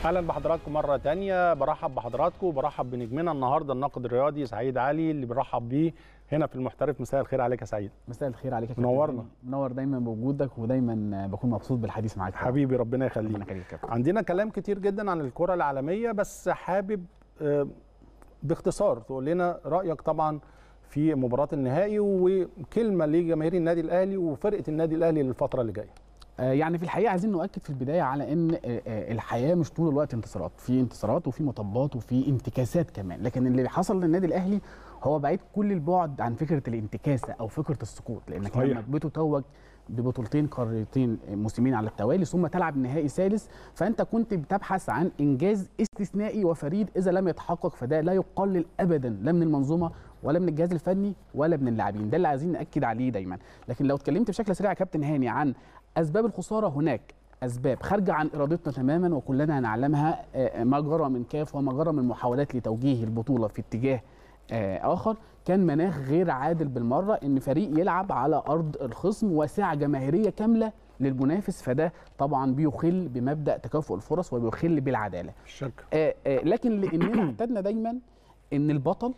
اهلا بحضراتكم مره تانية برحب بحضراتكم وبرحب بنجمنا النهارده الناقد الرياضي سعيد علي اللي بنرحب بيه هنا في المحترف مساء الخير عليك يا سعيد مساء الخير عليك يا كابتن منورنا. منور دايما بوجودك ودايما بكون مبسوط بالحديث معاك طبعاً. حبيبي ربنا ربنا يخليك يخليك يا كابتن عندنا كلام كتير جدا عن الكره العالميه بس حابب آه، باختصار تقول لنا رايك طبعا في مباراه النهائي وكلمه لجماهير النادي الاهلي وفرقه النادي الاهلي للفتره اللي جايه آه، يعني في الحقيقه عايزين نؤكد في البدايه على ان آه، آه، الحياه مش طول الوقت انتصارات في انتصارات وفي مطبات وفي انتكاسات كمان لكن اللي حصل للنادي الاهلي هو بعيد كل البعد عن فكره الانتكاسه او فكره السقوط لانك صحيح. لما بتتوج ببطولتين قارتين موسمين على التوالي ثم تلعب نهائي ثالث فانت كنت بتبحث عن انجاز استثنائي وفريد اذا لم يتحقق فده لا يقلل ابدا لا من المنظومه ولا من الجهاز الفني ولا من اللاعبين ده اللي عايزين ناكد عليه دايما لكن لو اتكلمت بشكل سريع يا كابتن هاني عن اسباب الخساره هناك اسباب خارجه عن ارادتنا تماما وكلنا نعلمها آه، ما جرى من كاف وما جرى من محاولات لتوجيه البطوله في اتجاه آه، اخر كان مناخ غير عادل بالمره ان فريق يلعب على ارض الخصم وسعه جماهيريه كامله للمنافس فده طبعا بيخل بمبدا تكافؤ الفرص وبيخل بالعداله الشك آه، آه، لكن لاننا اعتدنا دايما ان البطل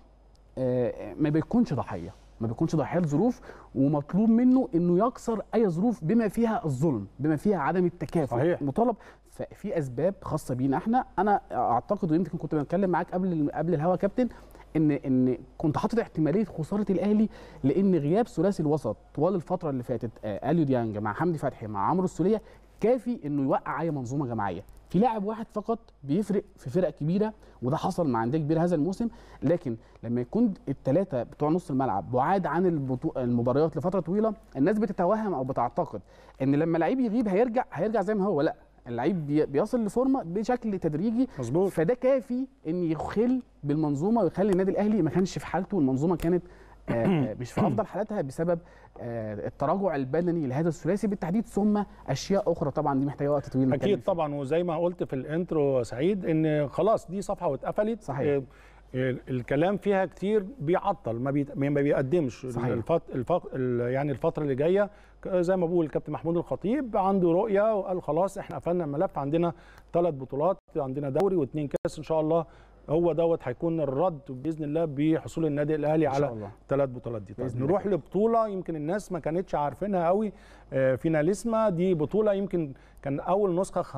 آه، ما بيكونش ضحيه ما بيكونش ضحيه لظروف ومطلوب منه انه يكسر اي ظروف بما فيها الظلم بما فيها عدم التكافؤ صحيح. مطالب ففي اسباب خاصه بينا احنا انا اعتقد ويمكن كنت بتكلم معاك قبل قبل الهوا كابتن ان ان كنت حاطط احتماليه خساره الاهلي لان غياب ثلاثي الوسط طوال الفتره اللي فاتت آه، اليو ديانج مع حمدي فتحي مع عمرو السوليه كافي انه يوقع اي منظومه جماعيه في لاعب واحد فقط بيفرق في فرق كبيره وده حصل مع انديه كبيره هذا الموسم لكن لما يكون الثلاثه بتوع نص الملعب بعاد عن البطو... المباريات لفتره طويله الناس بتتوهم او بتعتقد ان لما لعيب يغيب هيرجع هيرجع زي ما هو لا اللعيب بي- بيصل لفورمه بشكل تدريجي مظبوط فده كافي ان يخل بالمنظومه ويخلي النادي الاهلي ما كانش في حالته والمنظومه كانت آه، آه، مش في افضل حالاتها بسبب آه، التراجع البدني لهذا الثلاثي بالتحديد ثم اشياء اخرى طبعا دي محتاجه وقت طويل نتكلم اكيد فيه. طبعا وزي ما قلت في الانترو سعيد ان خلاص دي صفحه واتقفلت صحيح. آه، آه، الكلام فيها كتير بيعطل ما, بيت... ما بيقدمش صحيح. الفت... الفت... ال- يعني الفتره اللي جايه ك- زي ما بقول الكابتن محمود الخطيب عنده رؤيه وقال خلاص احنا قفلنا الملف عندنا ثلاث بطولات عندنا دوري واثنين كاس ان شاء الله هو دوت هيكون الرد باذن الله بحصول النادي الاهلي ان شاء على الله ثلاث بطولات دي طيب بإذن الله. نروح لبطوله يمكن الناس ما كانتش عارفينها قوي آه، فيناليسما دي بطوله يمكن كان اول نسخه خ-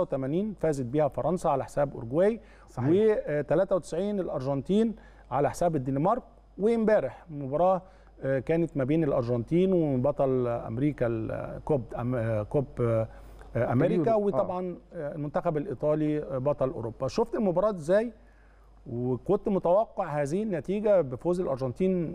85 فازت بيها فرنسا على حساب اورجواي صحيح و93 الارجنتين على حساب الدنمارك وامبارح مباراه آه، كانت ما بين الارجنتين وبطل امريكا الكوب أم- آه، كوب آه، آه، امريكا اليورو. وطبعا آه، المنتخب الايطالي آه، بطل اوروبا شفت المباراه ازاي وكنت متوقع هذه النتيجه بفوز الارجنتين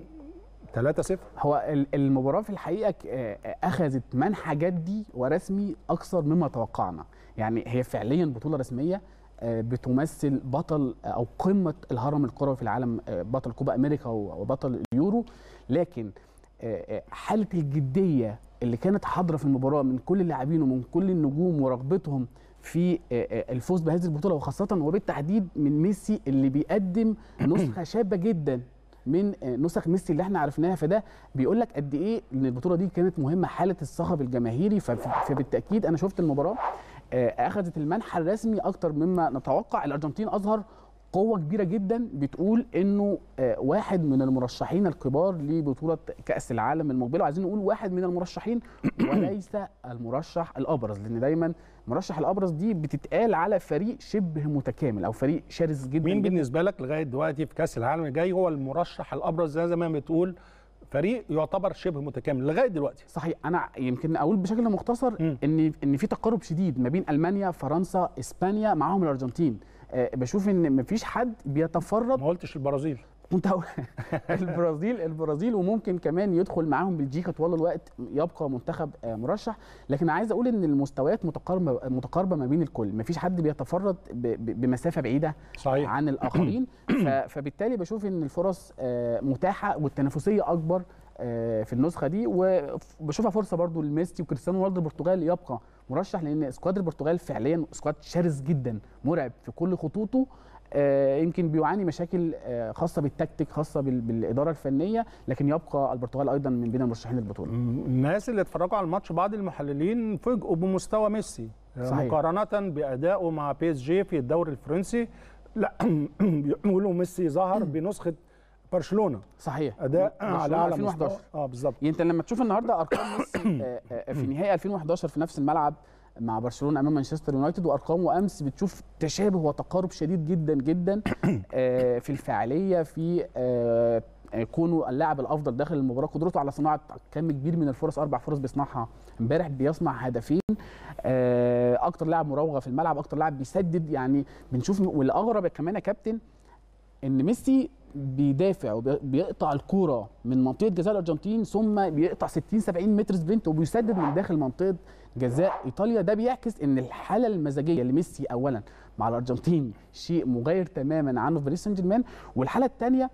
3-0 هو ال- المباراه في الحقيقه ك- آه، آه، اخذت منحى جدي ورسمي اكثر مما توقعنا يعني هي فعليا بطوله رسميه آه، بتمثل بطل آه، او قمه الهرم الكروي في العالم آه، بطل كوبا امريكا و- وبطل اليورو لكن آه، آه، حاله الجديه اللي كانت حاضره في المباراه من كل اللاعبين ومن كل النجوم ورغبتهم في آه، آه، الفوز بهذه البطوله وخاصه وبالتحديد من ميسي اللي بيقدم نسخه شابه جدا من آه، نسخ ميسي اللي احنا عرفناها فده بيقول لك قد ايه ان البطوله دي كانت مهمه حاله الصخب الجماهيري فف- فبالتاكيد انا شفت المباراه آه، اخذت المنحى الرسمي اكتر مما نتوقع الارجنتين اظهر قوه كبيره جدا بتقول انه آه، واحد من المرشحين الكبار لبطوله كاس العالم المقبله وعايزين نقول واحد من المرشحين وليس المرشح الابرز لان دايما المرشح الابرز دي بتتقال على فريق شبه متكامل او فريق شرس جدا مين جداً. بالنسبه لك لغايه دلوقتي في كاس العالم الجاي هو المرشح الابرز زي ما بتقول فريق يعتبر شبه متكامل لغايه دلوقتي صحيح انا يمكن اقول بشكل مختصر مم. ان ان في تقارب شديد ما بين المانيا فرنسا اسبانيا معاهم الارجنتين أه بشوف ان مفيش حد بيتفرد ما قلتش البرازيل كنت هقول البرازيل البرازيل وممكن كمان يدخل معاهم بلجيكا طوال الوقت يبقى منتخب آه، مرشح لكن عايز اقول ان المستويات متقاربه متقاربه ما بين الكل مفيش حد بيتفرد ب- ب- بمسافه بعيده صحيح عن الاخرين ف- فبالتالي بشوف ان الفرص آه، متاحه والتنافسيه اكبر آه، في النسخه دي وبشوفها فرصه برضو لميسي وكريستيانو رونالدو البرتغال يبقى مرشح لان سكواد البرتغال فعليا سكواد شرس جدا مرعب في كل خطوطه آه، يمكن بيعاني مشاكل آه، خاصه بالتكتيك خاصه بال- بالاداره الفنيه لكن يبقى البرتغال ايضا من بين المرشحين للبطوله الناس اللي اتفرجوا على الماتش بعض المحللين فوجئوا بمستوى ميسي صحيح. مقارنه بادائه مع بي اس جي في الدوري الفرنسي لا بيقولوا ميسي ظهر بنسخه برشلونه صحيح اداء برشلونة على اعلى 2011 مستوى اه بالظبط يعني انت لما تشوف النهارده ارقام ميسي آه، آه، في نهائي 2011 في نفس الملعب مع برشلونه امام مانشستر يونايتد وارقامه امس بتشوف تشابه وتقارب شديد جدا جدا آه، في الفاعليه في آه، آه، كونه اللاعب الافضل داخل المباراه قدرته على صناعه كم كبير من الفرص اربع فرص بيصنعها امبارح بيصنع هدفين آه، اكتر لاعب مراوغه في الملعب اكتر لاعب بيسدد يعني بنشوف والاغرب كمان يا كابتن ان ميسي بيدافع وبيقطع الكوره من منطقه جزاء الارجنتين ثم بيقطع 60 70 متر سبرنت وبيسدد من داخل منطقه جزاء ايطاليا ده بيعكس ان الحاله المزاجيه لميسي اولا مع الارجنتين شيء مغاير تماما عنه في باريس سان جيرمان والحاله الثانيه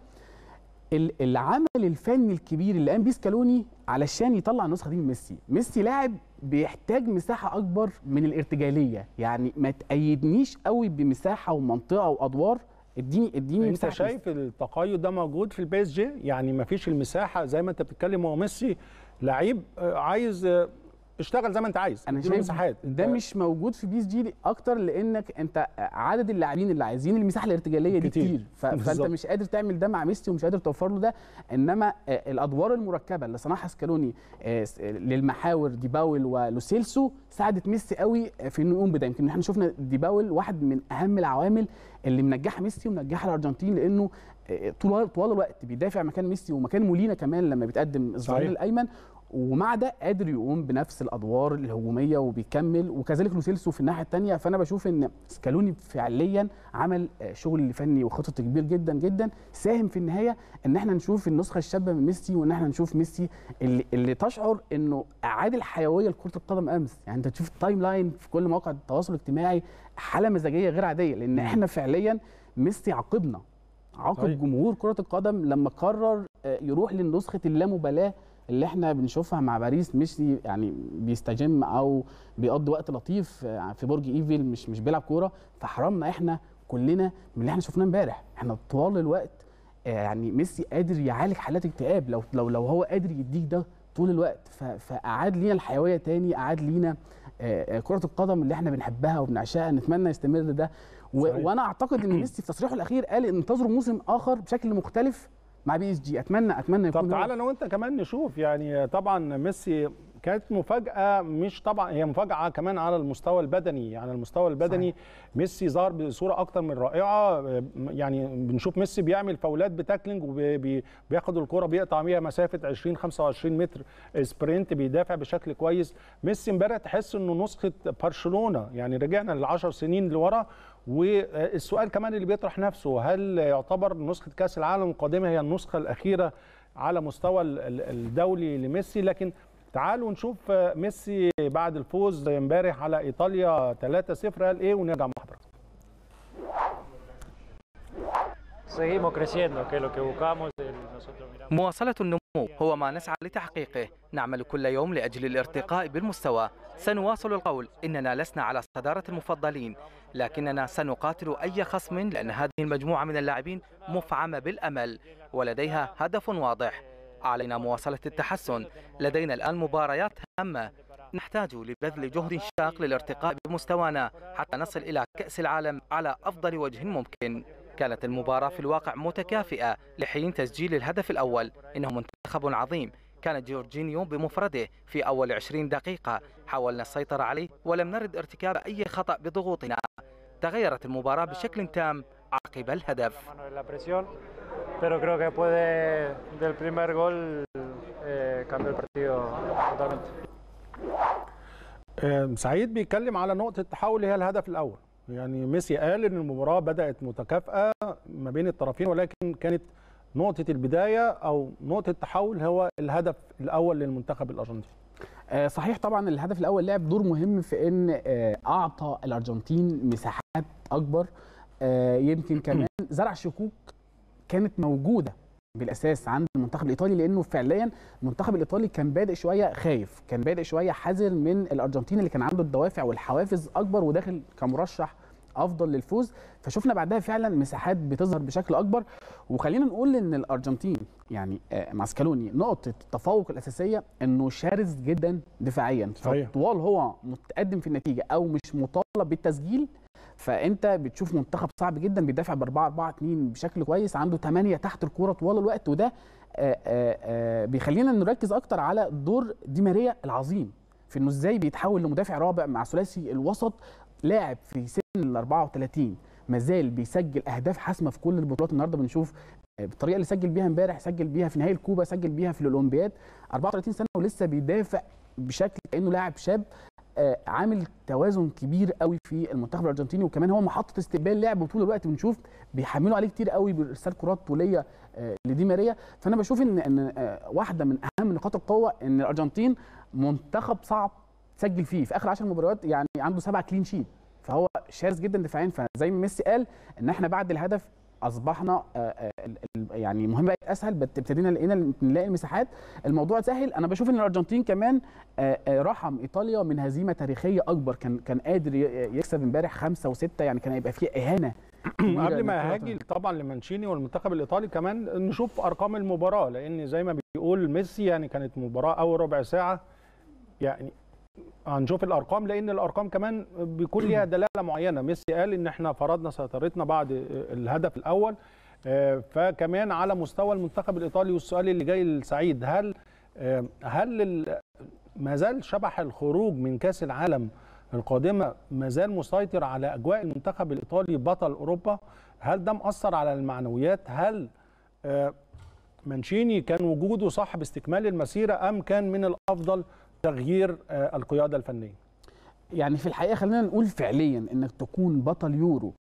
العمل الفني الكبير اللي قام بيه سكالوني علشان يطلع النسخه دي من ميسي ميسي لاعب بيحتاج مساحه اكبر من الارتجاليه يعني ما تأيدنيش قوي بمساحه ومنطقه وادوار اديني اديني انت مساحه شايف التقيد ده موجود في البي اس جي يعني ما فيش المساحه زي ما انت بتتكلم هو ميسي لعيب آه، عايز آه، اشتغل زي ما انت عايز انا اديله شايف مساحات ده مش موجود في بي اس جي اكتر لانك انت عدد اللاعبين اللي عايزين المساحه الارتجاليه دي كتير. كتير, ف... فانت بالظبط. مش قادر تعمل ده مع ميسي ومش قادر توفر له ده انما آه، الادوار المركبه اللي صنعها سكالوني آه، س- للمحاور ديباول ولوسيلسو ساعدت ميسي قوي في انه يقوم بده يمكن احنا شفنا ديباول واحد من اهم العوامل اللي منجحه ميسي ومنجحه الارجنتين لانه آه، طول طوال الوقت بيدافع مكان ميسي ومكان مولينا كمان لما بيتقدم الظهير صحيح. الايمن ومع ده قادر يقوم بنفس الادوار الهجوميه وبيكمل وكذلك لوسيلسو في الناحيه الثانيه فانا بشوف ان سكالوني فعليا عمل آه، شغل فني وخطط كبير جدا جدا ساهم في النهايه ان احنا نشوف النسخه الشابه من ميسي وان احنا نشوف ميسي اللي, اللي تشعر انه اعاد الحيويه لكره القدم امس يعني انت تشوف التايم لاين في كل مواقع التواصل الاجتماعي حاله مزاجيه غير عاديه لان احنا فعليا ميسي عاقبنا عاقب صحيح. جمهور كره القدم لما قرر آه، يروح لنسخه اللامبالاه اللي احنا بنشوفها مع باريس مش يعني بيستجم او بيقضي وقت لطيف آه، في برج ايفل مش مش بيلعب كوره فحرمنا احنا كلنا من اللي احنا شفناه امبارح احنا طوال الوقت آه، يعني ميسي قادر يعالج حالات اكتئاب لو لو لو هو قادر يديك ده طول الوقت ف- فاعاد لينا الحيويه تاني اعاد لينا آه، آه، كره القدم اللي احنا بنحبها وبنعشقها نتمنى يستمر ده و- صحيح. وانا اعتقد ان ميسي في تصريحه الاخير قال انتظروا موسم اخر بشكل مختلف مع بي اس جي اتمنى اتمنى يكون طب هو- تعالى انا وانت كمان نشوف يعني طبعا ميسي كانت مفاجاه مش طبعا هي مفاجاه كمان على المستوى البدني على المستوى البدني صحيح. ميسي ظهر بصوره اكتر من رائعه يعني بنشوف ميسي بيعمل فاولات بتاكلينج وبياخد الكره بيقطع بيها مسافه 20 25 متر سبرنت بيدافع بشكل كويس ميسي امبارح تحس انه نسخه برشلونه يعني رجعنا للعشر سنين لورا والسؤال كمان اللي بيطرح نفسه هل يعتبر نسخه كاس العالم القادمه هي النسخه الاخيره على مستوى ال- ال- الدولي لميسي لكن تعالوا نشوف ميسي بعد الفوز امبارح على ايطاليا 3-0 قال ايه ونرجع مع حضرتك Seguimos creciendo, que es lo que buscamos. el- nosotros miramos. مواصلة النمو هو ما نسعى لتحقيقه نعمل كل يوم لأجل الارتقاء بالمستوى سنواصل القول إننا لسنا على صدارة المفضلين لكننا سنقاتل أي خصم لأن هذه المجموعة من اللاعبين مفعمة بالأمل ولديها هدف واضح علينا مواصلة التحسن لدينا الآن مباريات هامة نحتاج لبذل جهد شاق للارتقاء بمستوانا حتى نصل إلى كأس العالم على أفضل وجه ممكن كانت المباراة في الواقع متكافئة لحين تسجيل الهدف الأول إنه منتخب عظيم كان جورجينيو بمفرده في أول 20 دقيقة حاولنا السيطرة عليه ولم نرد ارتكاب أي خطأ بضغوطنا تغيرت المباراة بشكل تام عقب الهدف Mano de la presión, pero creo que después de- del primer gol eh, cambió el partido totalmente. آه، سعيد بيتكلم على نقطة التحول هي الهدف الأول يعني ميسي قال إن المباراة بدأت متكافئة ما بين الطرفين ولكن كانت نقطة البداية أو نقطة التحول هو الهدف الأول للمنتخب الأرجنتيني آه، صحيح طبعا الهدف الاول لعب دور مهم في ان آه، اعطى الارجنتين مساحات اكبر آه، يمكن كمان زرع شكوك كانت موجوده بالاساس عند المنتخب الايطالي لانه فعليا المنتخب الايطالي كان بادئ شويه خايف كان بادئ شويه حذر من الارجنتين اللي كان عنده الدوافع والحوافز اكبر وداخل كمرشح افضل للفوز فشفنا بعدها فعلا مساحات بتظهر بشكل اكبر وخلينا نقول ان الارجنتين يعني آه، مع سكالوني نقطه التفوق الاساسيه انه شرس جدا دفاعيا صحيح. فطوال هو متقدم في النتيجه او مش مطالب بالتسجيل فانت بتشوف منتخب صعب جدا بيدافع ب 4 4 2 بشكل كويس عنده 8 تحت الكوره طوال الوقت وده آه، آه، آه، بيخلينا نركز اكتر على دور دي ماريا العظيم في انه ازاي بيتحول لمدافع رابع مع ثلاثي الوسط لاعب في سن ال 34 مازال بيسجل اهداف حاسمه في كل البطولات النهارده بنشوف آه، بالطريقه اللي سجل بيها امبارح سجل بيها في نهائي الكوبا سجل بيها في الاولمبياد 34 سنه ولسه بيدافع بشكل كانه لاعب شاب آه، عامل توازن كبير قوي في المنتخب الارجنتيني وكمان هو محطه استقبال لعب وطول الوقت بنشوف بيحملوا عليه كتير قوي بارسال كرات طوليه آه، لدي ماريا فانا بشوف ان ان آه، واحده من اهم نقاط القوه ان الارجنتين منتخب صعب تسجل فيه في اخر 10 مباريات يعني عنده سبعه كلين شيت فهو شرس جدا دفاعيا فزي ما ميسي قال ان احنا بعد الهدف اصبحنا آه، آه، ال- ال- يعني المهمه بقت اسهل بت- ابتدينا لقينا نلاقي المساحات الموضوع سهل انا بشوف ان الارجنتين كمان آه، آه، رحم ايطاليا من هزيمه تاريخيه اكبر كان كان قادر ي- يكسب امبارح خمسه وسته يعني كان هيبقى فيه اهانه كبيرة قبل ما للكرة هاجي طبعا لمانشيني والمنتخب الايطالي كمان نشوف ارقام المباراه لان زي ما بيقول ميسي يعني كانت مباراه اول ربع ساعه يعني هنشوف الارقام لان الارقام كمان بيكون ليها دلاله معينه ميسي قال ان احنا فرضنا سيطرتنا بعد الهدف الاول آه، فكمان على مستوى المنتخب الايطالي والسؤال اللي جاي لسعيد هل آه، هل ال- ما زال شبح الخروج من كاس العالم القادمه ما زال مسيطر على اجواء المنتخب الايطالي بطل اوروبا هل ده مأثر على المعنويات هل آه، مانشيني كان وجوده صاحب استكمال المسيره ام كان من الافضل تغيير آه، القياده الفنيه يعني في الحقيقه خلينا نقول فعليا انك تكون بطل يورو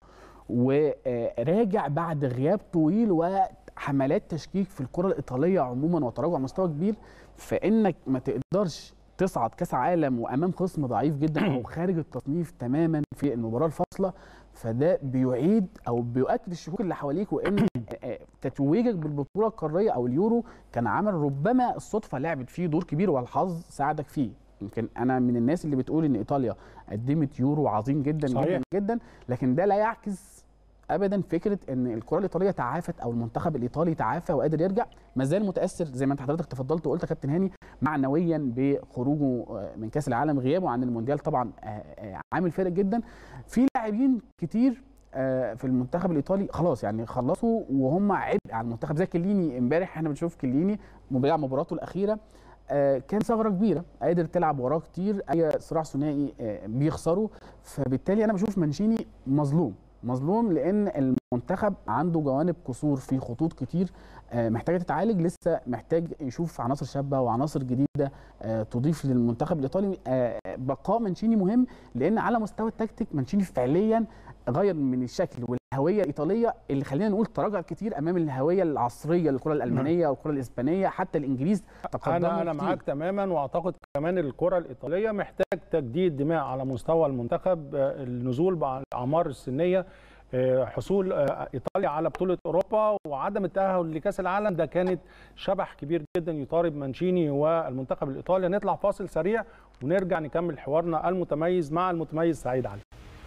وراجع بعد غياب طويل وحملات تشكيك في الكره الايطاليه عموما وتراجع مستوى كبير فانك ما تقدرش تصعد كاس عالم وامام خصم ضعيف جدا او خارج التصنيف تماما في المباراه الفاصله فده بيعيد او بيؤكد الشكوك اللي حواليك وان تتويجك بالبطوله القاريه او اليورو كان عمل ربما الصدفه لعبت فيه دور كبير والحظ ساعدك فيه يمكن انا من الناس اللي بتقول ان ايطاليا قدمت يورو عظيم جدا صحيح. جدا جدا لكن ده لا يعكس ابدا فكره ان الكره الايطاليه تعافت او المنتخب الايطالي تعافى وقادر يرجع ما زال متاثر زي ما انت حضرتك تفضلت وقلت يا كابتن هاني معنويا بخروجه آه، من كاس العالم غيابه عن المونديال طبعا آه، آه، عامل فارق جدا في لاعبين كتير آه، في المنتخب الايطالي خلاص يعني خلصوا وهم عبء على المنتخب زي كليني امبارح احنا بنشوف كليني بيلعب مباراته الاخيره آه، كان ثغره كبيره قادر تلعب وراه كتير اي صراع ثنائي آه، بيخسروا فبالتالي انا بشوف مانشيني مظلوم مظلوم لان المنتخب عنده جوانب قصور في خطوط كتير آه، محتاجه تتعالج لسه محتاج يشوف عناصر شابه وعناصر جديده آه، تضيف للمنتخب الايطالي آه، بقاء مانشيني مهم لان على مستوى التكتيك مانشيني فعليا غير من الشكل والهويه الايطاليه اللي خلينا نقول تراجع كتير امام الهويه العصريه للكره الالمانيه والكره الاسبانيه حتى الانجليز تقدموا انا انا كتير. معاك تماما واعتقد كمان الكره الايطاليه محتاج تجديد دماء على مستوى المنتخب آه، النزول بالاعمار السنيه آه، حصول آه، ايطاليا على بطوله اوروبا وعدم التاهل لكاس العالم ده كانت شبح كبير جدا يطارد مانشيني والمنتخب الايطالي نطلع فاصل سريع ونرجع نكمل حوارنا المتميز مع المتميز سعيد علي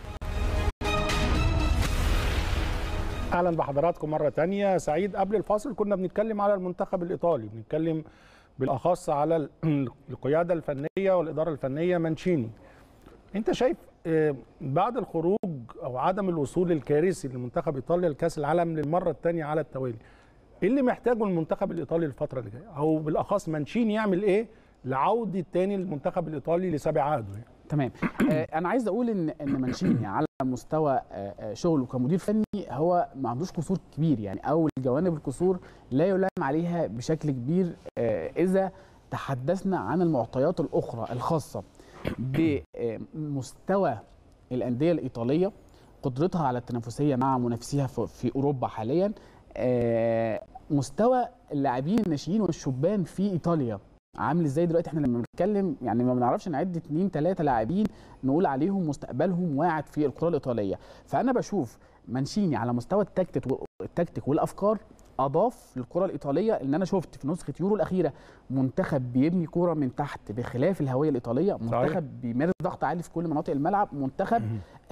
اهلا بحضراتكم مره تانية سعيد قبل الفاصل كنا بنتكلم على المنتخب الايطالي بنتكلم بالاخص على ال- القياده الفنيه والاداره الفنيه مانشيني انت شايف آه، بعد الخروج او عدم الوصول الكارثي لمنتخب ايطاليا لكاس العالم للمره الثانيه على التوالي ايه اللي محتاجه المنتخب الايطالي الفتره اللي جايه او بالاخص مانشيني يعمل ايه لعوده تاني المنتخب الايطالي لسابع عهده يعني. تمام آه، انا عايز اقول ان ان مانشيني على مستوى آه، آه، شغله كمدير فني هو ما عندوش قصور كبير يعني او الجوانب القصور لا يلام عليها بشكل كبير آه، اذا تحدثنا عن المعطيات الاخرى الخاصه بمستوى الانديه الايطاليه قدرتها على التنافسيه مع منافسيها في في اوروبا حاليا آه، مستوى اللاعبين الناشئين والشبان في ايطاليا عامل ازاي دلوقتي احنا لما بنتكلم يعني ما بنعرفش نعد اتنين تلاته لاعبين نقول عليهم مستقبلهم واعد في الكره الايطاليه فانا بشوف مانشيني على مستوى التكتيك التكتيك والافكار اضاف للكره الايطاليه ان انا شفت في نسخه يورو الاخيره منتخب بيبني كوره من تحت بخلاف الهويه الايطاليه منتخب بيمارس ضغط عالي في كل مناطق الملعب منتخب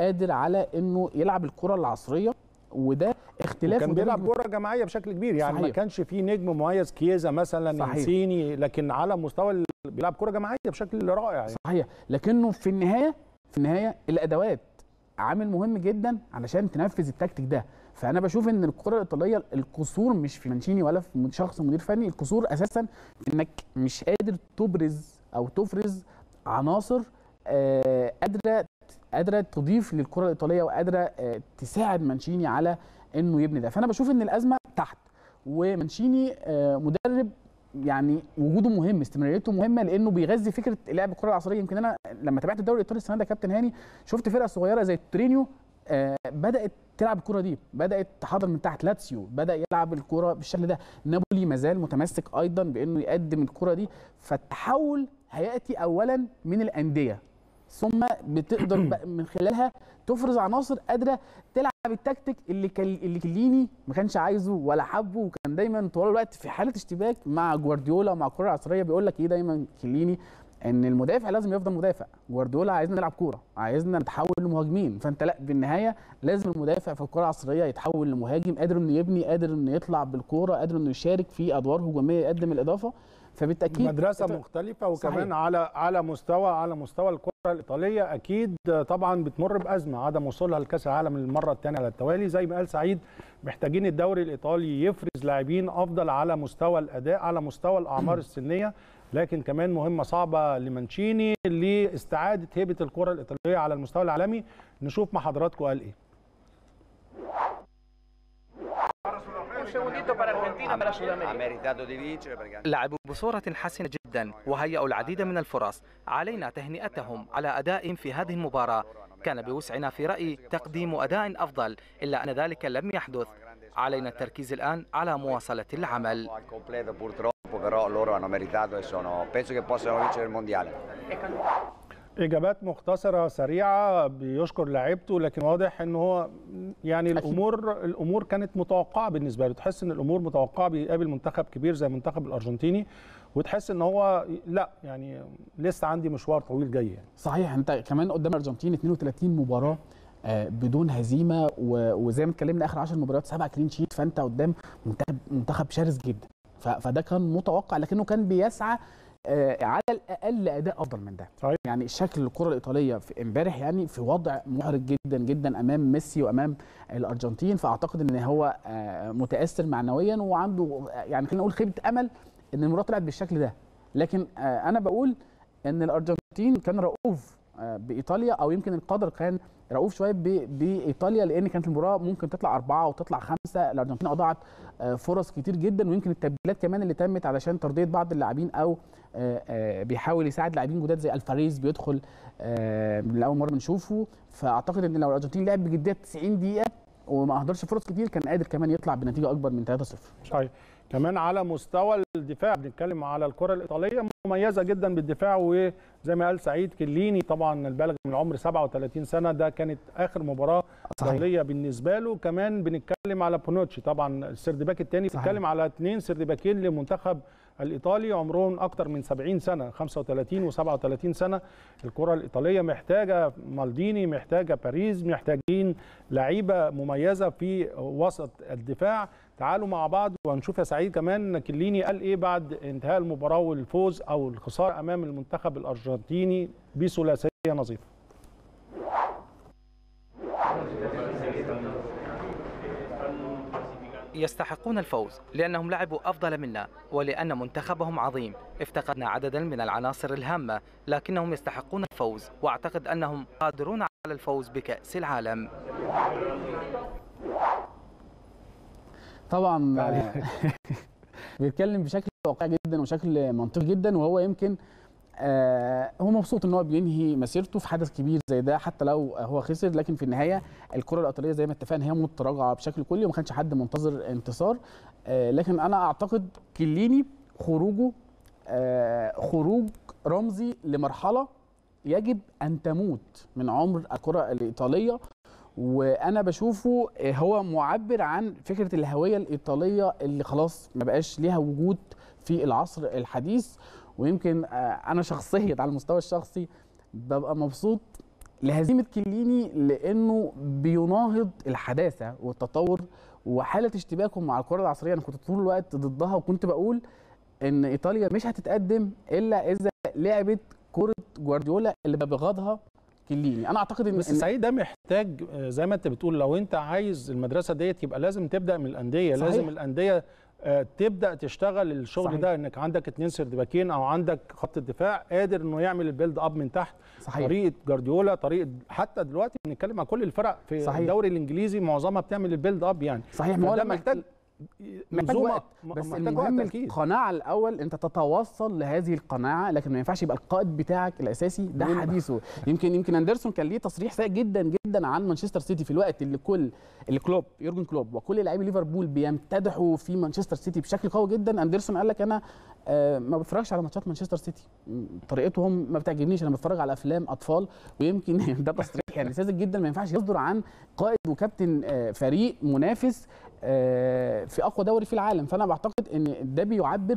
قادر على انه يلعب الكره العصريه وده اختلاف كان وده بيلعب نجم- كوره جماعيه بشكل كبير يعني ما صحيح. كانش في نجم مميز كيزا مثلا صحيح. ينسيني لكن على مستوى ال- بيلعب كوره جماعيه بشكل رائع يعني. صحيح لكنه في النهايه في النهايه الادوات عامل مهم جدا علشان تنفذ التكتيك ده فانا بشوف ان الكره الايطاليه القصور مش في مانشيني ولا في شخص مدير فني القصور اساسا انك مش قادر تبرز او تفرز عناصر آه، قادره قادره تضيف للكره الايطاليه وقادره آه، تساعد مانشيني على انه يبني ده فانا بشوف ان الازمه تحت ومانشيني آه، مدرب يعني وجوده مهم استمراريته مهمه لانه بيغذي فكره لعب الكره العصريه يمكن انا لما تابعت الدوري الايطالي السنه ده كابتن هاني شفت فرقه صغيره زي تورينيو آه، بدات تلعب الكره دي بدات تحضر من تحت لاتسيو بدا يلعب الكره بالشكل ده نابولي مازال متمسك ايضا بانه يقدم الكره دي فالتحول هياتي اولا من الانديه ثم بتقدر بقى من خلالها تفرز عناصر قادره تلعب التكتيك اللي كل... اللي كليني ما كانش عايزه ولا حبه وكان دايما طول الوقت في حاله اشتباك مع جوارديولا ومع الكره العصريه بيقول لك ايه دايما كليني ان المدافع لازم يفضل مدافع جوارديولا عايزنا نلعب كوره عايزنا نتحول لمهاجمين فانت لا بالنهايه لازم المدافع في الكره العصريه يتحول لمهاجم قادر انه يبني قادر انه يطلع بالكوره قادر انه يشارك في ادوار هجوميه يقدم الاضافه فبالتاكيد مدرسه أنت- مختلفه وكمان صحيح. على على مستوى على مستوى الكره الايطاليه اكيد طبعا بتمر بازمه عدم وصولها لكاس العالم للمره الثانيه على التوالي زي ما قال سعيد محتاجين الدوري الايطالي يفرز لاعبين افضل على مستوى الاداء على مستوى الاعمار السنيه لكن كمان مهمه صعبه لمانشيني لاستعاده هيبه الكره الايطاليه على المستوى العالمي نشوف مع حضراتكم قال ايه Un segundito para Argentina, para Sudamérica. ha meritato di vincere perché لعبوا بصورة حسنة جدا وهيئوا العديد من الفرص علينا تهنئتهم على أدائهم في هذه المباراة كان بوسعنا في رأيي تقديم أداء أفضل إلا أن ذلك لم يحدث علينا التركيز الآن على مواصلة العمل al completo purtroppo però loro hanno meritato e sono penso che possano vincere il mondiale اجابات مختصره سريعه بيشكر لعيبته لكن واضح ان هو يعني الامور الامور كانت متوقعه بالنسبه له تحس ان الامور متوقعه بيقابل منتخب كبير زي المنتخب الارجنتيني وتحس ان هو لا يعني لسه عندي مشوار طويل جاي يعني. صحيح انت كمان قدام الارجنتين 32 مباراه آه، بدون هزيمه و- وزي ما اتكلمنا اخر 10 مباريات سبعه كلين شيت فانت قدام منتخب منتخب شرس جدا ف- فده كان متوقع لكنه كان بيسعى آه، على الاقل اداء افضل من ده صحيح. يعني شكل الكره الايطاليه في امبارح يعني في وضع محرج جدا جدا امام ميسي وامام الارجنتين فاعتقد ان هو آه، متاثر معنويا وعنده آه، يعني خلينا نقول خيبه امل ان المباراه طلعت بالشكل ده لكن آه، انا بقول ان الارجنتين كان رؤوف آه، بايطاليا او يمكن القدر كان رؤوف شويه ب- بايطاليا لان كانت المباراه ممكن تطلع اربعه وتطلع خمسه الارجنتين اضاعت آه، فرص كتير جدا ويمكن التبديلات كمان اللي تمت علشان ترضيه بعض اللاعبين او آه، آه، بيحاول يساعد لاعبين جداد زي الفاريز بيدخل آه، لاول مره بنشوفه فاعتقد ان لو الارجنتين لعب بجديه 90 دقيقه وما اهدرش فرص كتير كان قادر كمان يطلع بنتيجه اكبر من 3-0 صحيح كمان على مستوى الدفاع بنتكلم على الكره الايطاليه مميزه جدا بالدفاع وزي ما قال سعيد كليني طبعا البالغ من العمر 37 سنه ده كانت اخر مباراه صحيح. دوليه بالنسبه له كمان بنتكلم على بونوتشي طبعا السردباك الثاني صحيح. بنتكلم على اثنين سردباكين لمنتخب الايطالي عمرهم اكثر من 70 سنه 35 و37 سنه الكره الايطاليه محتاجه مالديني محتاجه باريس محتاجين لعيبه مميزه في وسط الدفاع تعالوا مع بعض وهنشوف يا سعيد كمان كليني قال ايه بعد انتهاء المباراه والفوز او الخساره امام المنتخب الارجنتيني بثلاثيه نظيفه يستحقون الفوز لأنهم لعبوا أفضل منا ولأن منتخبهم عظيم افتقدنا عددا من العناصر الهامة لكنهم يستحقون الفوز وأعتقد أنهم قادرون على الفوز بكأس العالم طبعا آه، بيتكلم بشكل واقعي جدا وشكل منطقي جدا وهو يمكن آه، هو مبسوط ان هو بينهي مسيرته في حدث كبير زي ده حتى لو هو خسر لكن في النهايه الكره الايطاليه زي ما اتفقنا هي متراجعه بشكل كلي وما كانش حد منتظر انتصار آه، لكن انا اعتقد كليني خروجه آه، خروج رمزي لمرحله يجب ان تموت من عمر الكره الايطاليه وانا بشوفه هو معبر عن فكره الهويه الايطاليه اللي خلاص ما بقاش ليها وجود في العصر الحديث ويمكن آه، انا شخصيا على المستوى الشخصي ببقى مبسوط لهزيمه كليني لانه بيناهض الحداثه والتطور وحاله اشتباكه مع الكره العصريه انا كنت طول الوقت ضدها وكنت بقول ان ايطاليا مش هتتقدم الا اذا لعبت كره جوارديولا اللي بغضها كليني انا اعتقد ان بس إن- سعيد ده محتاج آه، زي ما انت بتقول لو انت عايز المدرسه ديت يبقى لازم تبدا من الانديه صحيح. لازم الانديه آه، تبدا تشتغل الشغل صحيح. ده انك عندك اتنين سردباكين او عندك خط الدفاع قادر انه يعمل البيلد اب من تحت صحيح طريقه جارديولا طريقه حتى دلوقتي بنتكلم عن كل الفرق في صحيح. الدوري الانجليزي معظمها بتعمل البيلد اب يعني صحيح ما هو فده لما محتاج محتاج منظومة- وقت م- بس محتاج المهم وقت اكيد القناعه الاول انت تتوصل لهذه القناعه لكن ما ينفعش يبقى القائد بتاعك الاساسي ده دول- حديثه يمكن يمكن اندرسون كان ليه تصريح سيء جدا جدا عن مانشستر سيتي في الوقت اللي كل اللي كلوب يورجن كلوب وكل لاعبي ليفربول بيمتدحوا في مانشستر سيتي بشكل قوي جدا اندرسون قال لك انا آه، ما بتفرجش على ماتشات مانشستر سيتي م، طريقتهم ما بتعجبنيش انا بتفرج على افلام اطفال ويمكن ده تصريح يعني ساذج جدا ما ينفعش يصدر عن قائد وكابتن آه، فريق منافس آه، في اقوى دوري في العالم فانا بعتقد ان ده بيعبر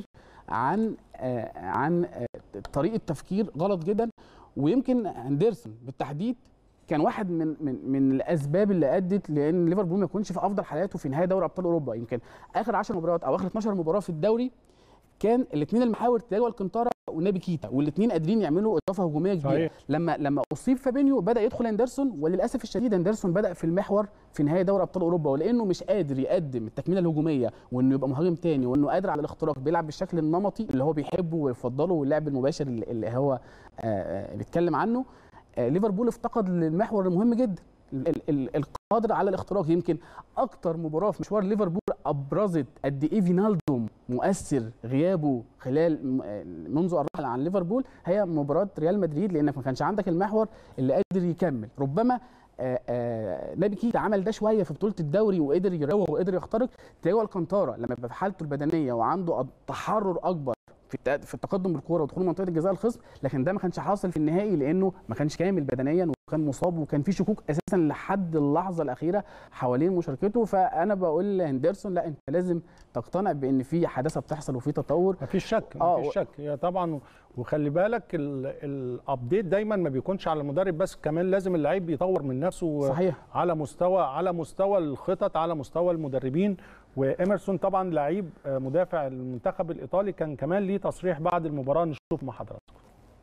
عن آه، عن آه، طريقه تفكير غلط جدا ويمكن اندرسون بالتحديد كان واحد من من من الاسباب اللي ادت لان ليفربول ما يكونش في افضل حالاته في نهائي دوري ابطال اوروبا يمكن اخر 10 مباريات او اخر 12 مباراه في الدوري كان الاثنين المحاور تياجو الكنتارا ونابي كيتا والاثنين قادرين يعملوا اضافه هجوميه كبيره صحيح. لما لما اصيب فابينيو بدا يدخل اندرسون وللاسف الشديد اندرسون بدا في المحور في نهائي دوري ابطال اوروبا ولانه مش قادر يقدم التكمله الهجوميه وانه يبقى مهاجم تاني وانه قادر على الاختراق بيلعب بالشكل النمطي اللي هو بيحبه ويفضله واللعب المباشر اللي اللي هو آه، آه، بيتكلم عنه آه، ليفربول افتقد المحور المهم جدا ال- ال- القادر على الاختراق يمكن اكتر مباراه في مشوار ليفربول ابرزت قد ايه فينالدوم مؤثر غيابه خلال م- آه، منذ الرحل عن ليفربول هي مباراه ريال مدريد لانك ما كانش عندك المحور اللي قادر يكمل ربما آه، آه، نبي كيتا عمل ده شويه في بطوله الدوري وقدر يراوغ وقدر يخترق تياجو الكانتارا لما يبقى في حالته البدنيه وعنده تحرر اكبر في الت- في التقدم بالكوره ودخول منطقه الجزاء الخصم لكن ده ما كانش حاصل في النهائي لانه ما كانش كامل بدنيا وكان مصاب وكان في شكوك اساسا لحد اللحظه الاخيره حوالين مشاركته فانا بقول لهندرسون لا انت لازم تقتنع بان في حداثه بتحصل وفي تطور مفيش شك آه، مفيش و- شك هي طبعا وخلي بالك الابديت دايما ما بيكونش على المدرب بس كمان لازم اللعيب يطور من نفسه صحيح على مستوى على مستوى الخطط على مستوى المدربين وإمرسون طبعا لعيب آه، مدافع المنتخب الايطالي كان كمان ليه تصريح بعد المباراه نشوف مع حضراتكم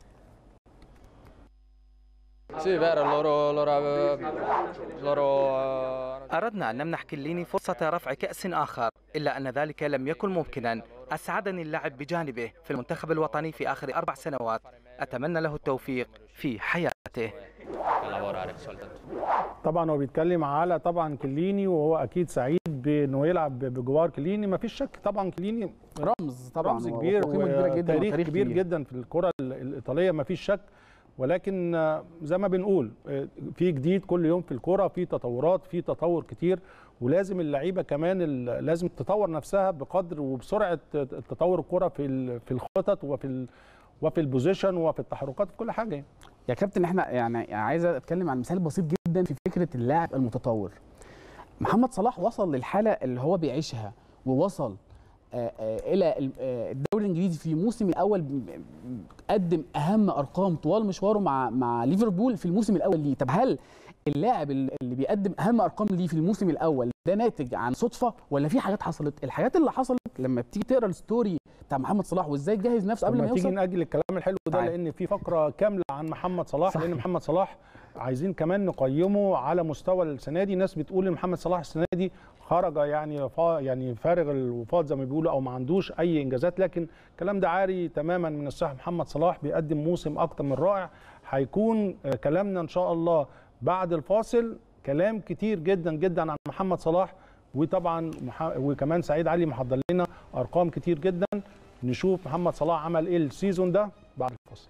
Sì, vero, loro, loro, loro eh, أردنا أن نمنح كليني فرصة رفع كأس آخر إلا أن ذلك لم يكن ممكنا أسعدني اللعب بجانبه في المنتخب الوطني في آخر أربع سنوات أتمنى له التوفيق في حياته per lavorare soltanto. طبعا هو بيتكلم على طبعا كليني وهو اكيد سعيد بانه يلعب بجوار كليني ما فيش شك طبعا كليني رمز طبعا رمز كبير وقيمه كبيره جدا وتاريخ وتاريخ كبير جدا في الكره ال- الايطاليه ما فيش شك ولكن آه، زي ما بنقول آه، في جديد كل يوم في الكره في تطورات في تطور كتير ولازم اللعيبه كمان ال- لازم تطور نفسها بقدر وبسرعه تطور الكره في ال- في الخطط وفي ال- وفي البوزيشن وفي التحركات في كل حاجه يعني. يا كابتن احنا يعني عايز اتكلم عن مثال بسيط جدا في فكره اللاعب المتطور محمد صلاح وصل للحاله اللي هو بيعيشها ووصل آه، آه، الى ال- آه، الدوري الانجليزي في الموسم الاول ب- ب- قدم اهم ارقام طوال مشواره مع مع ليفربول في الموسم الاول ليه طب هل اللاعب اللي اللي بيقدم اهم ارقام ليه في الموسم الاول ده ناتج عن صدفه ولا في حاجات حصلت الحاجات اللي حصلت لما بتيجي تقرا الستوري بتاع محمد صلاح وازاي جهز نفسه قبل طب ما ما تيجي يوصل نأجل الكلام الحلو ده تعال. لان في فقره كامله عن محمد صلاح صحيح. لان محمد صلاح عايزين كمان نقيمه على مستوى السنه دي ناس بتقول ان محمد صلاح السنه دي خرج يعني فا يعني فارغ الوفاض زي ما بيقولوا او ما عندوش اي انجازات لكن الكلام ده عاري تماما من الصحه محمد صلاح بيقدم موسم اكتر من رائع هيكون آه، كلامنا ان شاء الله بعد الفاصل كلام كتير جدا جدا عن محمد صلاح وطبعا مح- وكمان سعيد علي محضر لنا ارقام كتير جدا نشوف محمد صلاح عمل ايه السيزون ده بعد الفاصل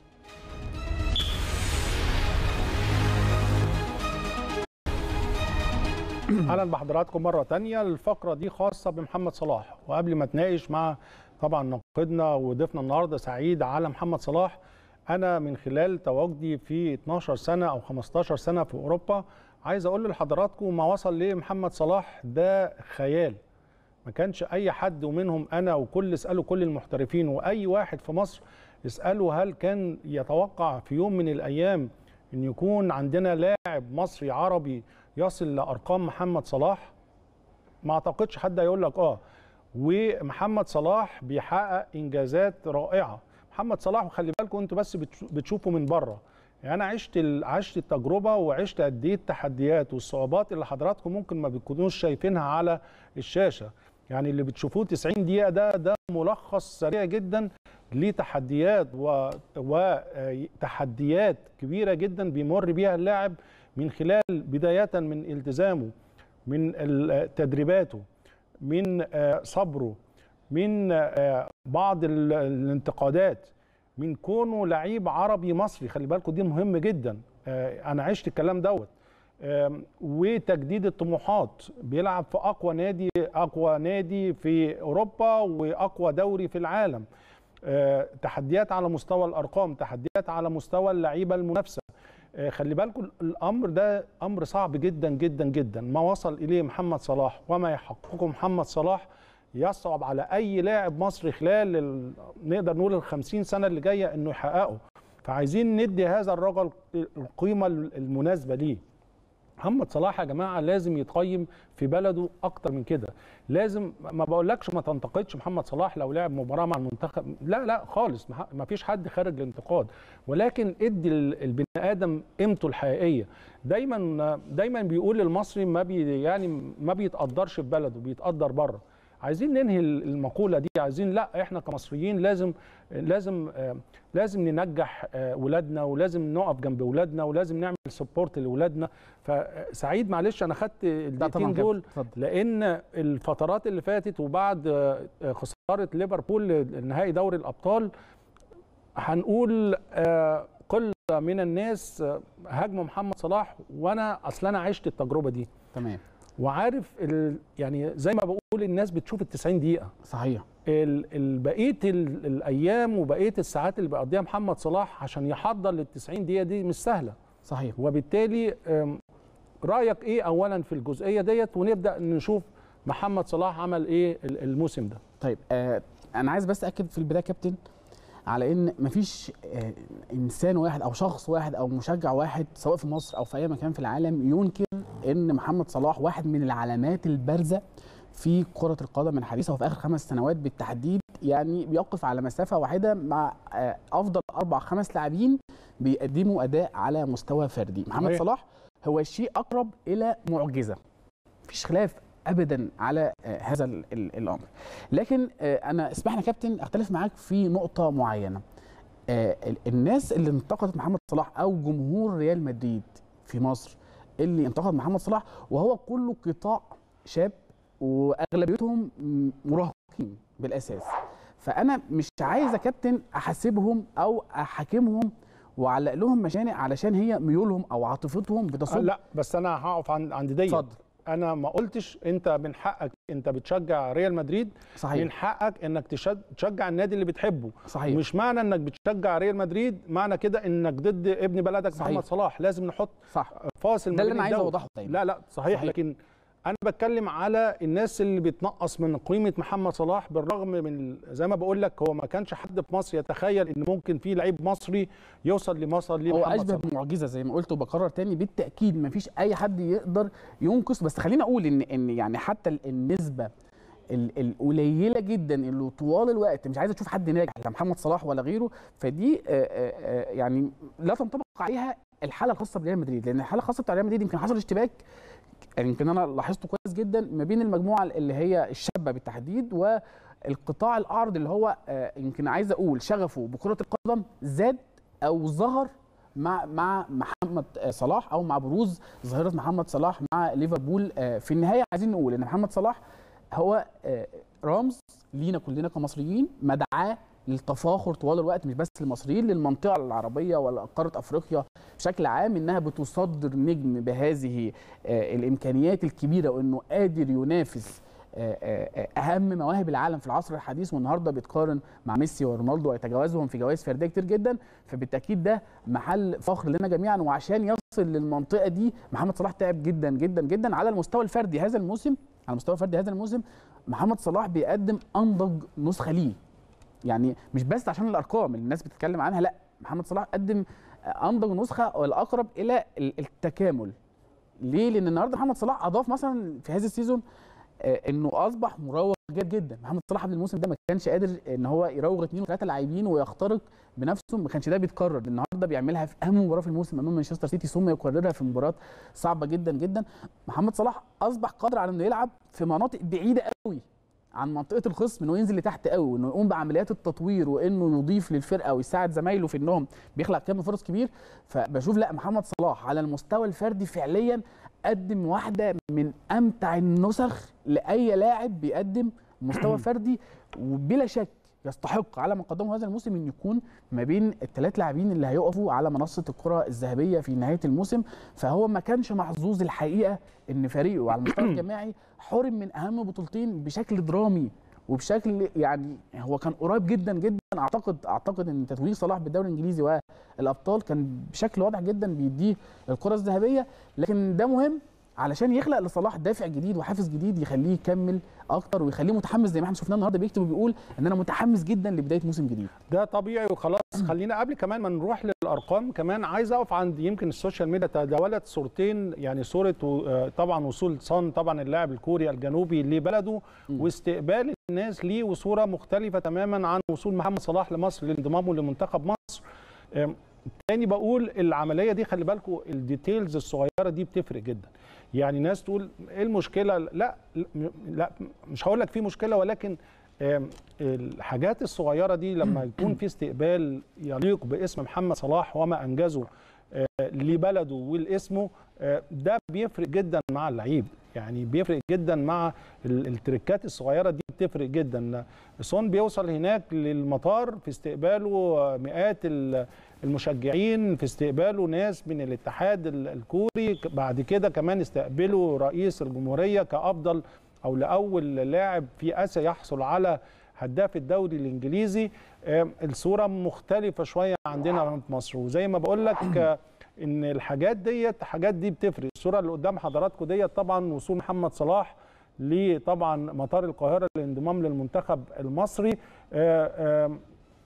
اهلا بحضراتكم مره تانية الفقره دي خاصه بمحمد صلاح وقبل ما اتناقش مع طبعا ناقدنا وضيفنا النهارده سعيد على محمد صلاح انا من خلال تواجدي في 12 سنه او 15 سنه في اوروبا عايز اقول لحضراتكم ما وصل ليه محمد صلاح ده خيال ما كانش اي حد ومنهم انا وكل اسالوا كل المحترفين واي واحد في مصر اساله هل كان يتوقع في يوم من الايام ان يكون عندنا لاعب مصري عربي يصل لارقام محمد صلاح ما اعتقدش حد هيقول لك اه ومحمد صلاح بيحقق انجازات رائعه محمد صلاح وخلي بالكم انتوا بس بتشو- بتشوفوا من بره يعني انا عشت ال- عشت التجربه وعشت قد ايه التحديات والصعوبات اللي حضراتكم ممكن ما بتكونوش شايفينها على الشاشه يعني اللي بتشوفوه 90 دقيقه ده ده ملخص سريع جدا لتحديات و- وتحديات كبيره جدا بيمر بيها اللاعب من خلال بدايه من التزامه من ال- تدريباته من آه، صبره من آه، بعض ال- الانتقادات من كونه لعيب عربي مصري خلي بالكم دي مهم جدا آه، انا عشت الكلام دوت آم، وتجديد الطموحات بيلعب في اقوى نادي اقوى نادي في اوروبا واقوى دوري في العالم آه، تحديات على مستوى الارقام تحديات على مستوى اللعيبه المنافسه آه، خلي بالكم الامر ده امر صعب جدا جدا جدا ما وصل اليه محمد صلاح وما يحققه محمد صلاح يصعب على اي لاعب مصري خلال ال... نقدر نقول ال 50 سنه اللي جايه انه يحققه فعايزين ندي هذا الرجل القيمه المناسبه ليه محمد صلاح يا جماعه لازم يتقيم في بلده اكتر من كده لازم ما بقولكش ما تنتقدش محمد صلاح لو لعب مباراه مع المنتخب لا لا خالص ما- ما فيش حد خارج الانتقاد ولكن ادي ال- البني ادم قيمته الحقيقيه دايما دايما بيقول المصري ما بي يعني ما بيتقدرش في بلده بيتقدر بره عايزين ننهي المقوله دي عايزين لا احنا كمصريين لازم لازم آه، لازم ننجح آه، ولادنا ولازم نقف جنب ولادنا ولازم نعمل سبورت لاولادنا فسعيد معلش انا خدت لا طبعا الدقيقتين كابتن، دول اتفضل لان الفترات اللي فاتت وبعد آه، خساره ليفربول لنهائي دوري الابطال هنقول آه، قله من الناس آه، هاجموا محمد صلاح وانا اصلا انا عشت التجربه دي تمام وعارف ال يعني زي ما بقول الناس بتشوف ال 90 دقيقه صحيح ال- ال- بقيه ال- الايام وبقيه الساعات اللي بيقضيها محمد صلاح عشان يحضر لل 90 دقيقه دي مش سهله صحيح وبالتالي أم، رايك ايه اولا في الجزئيه ديت ونبدا نشوف محمد صلاح عمل ايه ال- الموسم ده طيب آه انا عايز بس اكد في البدايه كابتن على ان مفيش آه انسان واحد او شخص واحد او مشجع واحد سواء في مصر او في اي مكان في العالم ينكر ان محمد صلاح واحد من العلامات البارزه في كرة القدم الحديثة وفي آخر خمس سنوات بالتحديد يعني بيقف على مسافة واحدة مع آه، أفضل أربع خمس لاعبين بيقدموا أداء على مستوى فردي محمد صحيح. صلاح هو شيء أقرب إلى معجزة مفيش خلاف ابدا على آه، هذا ال- ال- الامر لكن آه، انا اسمح لي يا كابتن اختلف معاك في نقطه معينه آه، ال- الناس اللي انتقدت محمد صلاح او جمهور ريال مدريد في مصر اللي انتقد محمد صلاح وهو كله قطاع شاب واغلبيتهم م- مراهقين بالاساس فانا مش عايز يا كابتن احاسبهم او احاكمهم واعلق لهم مشانق علشان هي ميولهم او عاطفتهم آه، بتصب لا بس انا هقف عند عند ديت اتفضل انا ما قلتش انت من حقك انت بتشجع ريال مدريد صحيح من حقك انك تشج- تشجع النادي اللي بتحبه صحيح مش معنى انك بتشجع ريال مدريد معنى كده انك ضد ابن بلدك صحيح. محمد صلاح لازم نحط صح فاصل ده ما اللي بين انا عايز الدوري. اوضحه دايما لا لا صحيح, صحيح. لكن انا بتكلم على الناس اللي بتنقص من قيمه محمد صلاح بالرغم من زي ما بقول لك هو ما كانش حد في مصر يتخيل ان ممكن في لعيب مصري يوصل لمصر ليه هو محمد اشبه صلاح بمعجزه زي ما قلت وبكرر تاني بالتاكيد مفيش اي حد يقدر ينقص بس خليني اقول ان ان يعني حتى ال- النسبه ال- القليله جدا اللي طوال الوقت مش عايزه تشوف حد ناجح لا محمد صلاح ولا غيره فدي آه، آه، آه، يعني لا تنطبق عليها الحاله الخاصه بريال مدريد لان الحاله الخاصه بتاع ريال مدريد يمكن حصل اشتباك يعني يمكن انا لاحظته كويس جدا ما بين المجموعه اللي هي الشابه بالتحديد والقطاع الاعرض اللي هو آه، يمكن عايز اقول شغفه بكره القدم زاد او ظهر مع مع محمد آه، صلاح او مع بروز ظاهره محمد صلاح مع ليفربول آه، في النهايه عايزين نقول ان محمد صلاح هو آه، رمز لينا كلنا كمصريين مدعاه للتفاخر طوال الوقت مش بس للمصريين للمنطقه العربيه ولا قاره افريقيا بشكل عام انها بتصدر نجم بهذه آه، الامكانيات الكبيره وانه قادر ينافس آه، آه، آه، اهم مواهب العالم في العصر الحديث والنهارده بيتقارن مع ميسي ورونالدو ويتجاوزهم في جوائز فرديه كتير جدا فبالتاكيد ده محل فخر لنا جميعا وعشان يصل للمنطقه دي محمد صلاح تعب جدا جدا جدا على المستوى الفردي هذا الموسم على المستوى الفردي هذا الموسم محمد صلاح بيقدم انضج نسخه ليه يعني مش بس عشان الارقام اللي الناس بتتكلم عنها لا محمد صلاح قدم انضج نسخه والاقرب الى ال- التكامل ليه لان النهارده محمد صلاح اضاف مثلا في هذا السيزون آه، انه اصبح مراوغ جيد جدا محمد صلاح قبل الموسم ده ما كانش قادر ان هو يراوغ اثنين وثلاثه لاعبين ويخترق بنفسه ما كانش ده بيتكرر النهارده بيعملها في اهم مباراه في الموسم امام مانشستر سيتي ثم يكررها في مباراه صعبه جدا جدا محمد صلاح اصبح قادر على انه يلعب في مناطق بعيده قوي عن منطقه الخصم انه ينزل لتحت قوي وانه يقوم بعمليات التطوير وانه يضيف للفرقه ويساعد زمايله في انهم بيخلق كم فرص كبير فبشوف لا محمد صلاح على المستوى الفردي فعليا قدم واحده من امتع النسخ لاي لاعب بيقدم مستوى فردي وبلا شك يستحق على ما قدمه هذا الموسم ان يكون ما بين الثلاث لاعبين اللي هيقفوا على منصه الكره الذهبيه في نهايه الموسم فهو ما كانش محظوظ الحقيقه ان فريقه على المستوى الجماعي حرم من اهم بطولتين بشكل درامي وبشكل يعني هو كان قريب جدا جدا اعتقد اعتقد ان تتويج صلاح بالدوري الانجليزي والابطال كان بشكل واضح جدا بيديه الكره الذهبيه لكن ده مهم علشان يخلق لصلاح دافع جديد وحافز جديد يخليه يكمل اكتر ويخليه متحمس زي ما احنا شفناه النهارده بيكتب وبيقول ان انا متحمس جدا لبدايه موسم جديد ده طبيعي وخلاص خلينا قبل كمان ما نروح للارقام كمان عايز اقف عند يمكن السوشيال ميديا تداولت صورتين يعني صوره و- آه، طبعا وصول صن طبعا اللاعب الكوري الجنوبي لبلده واستقبال الناس ليه وصوره مختلفه تماما عن وصول محمد صلاح لمصر لانضمامه لمنتخب مصر آم، تاني بقول العمليه دي خلي بالكم الديتيلز الصغيره دي بتفرق جدا يعني ناس تقول ايه المشكله لا لا مش هقول لك في مشكله ولكن آم، الحاجات الصغيره دي لما يكون في استقبال يليق باسم محمد صلاح وما انجزه آه، لبلده ولاسمه آه، ده بيفرق جدا مع اللعيب يعني بيفرق جدا مع ال- التريكات الصغيره دي بتفرق جدا سون بيوصل هناك للمطار في استقباله آه، مئات ال- المشجعين في استقباله ناس من الاتحاد ال- الكوري ك- بعد كده كمان استقبله رئيس الجمهوريه كافضل او لاول لاعب في اسيا يحصل على هداف الدوري الانجليزي آم، الصوره مختلفه شويه عندنا في مصر وزي ما بقول لك آه، ان الحاجات ديت الحاجات دي بتفرق الصوره اللي قدام حضراتكم ديت طبعا وصول محمد صلاح لطبعا مطار القاهره للانضمام للمنتخب المصري آه، آم،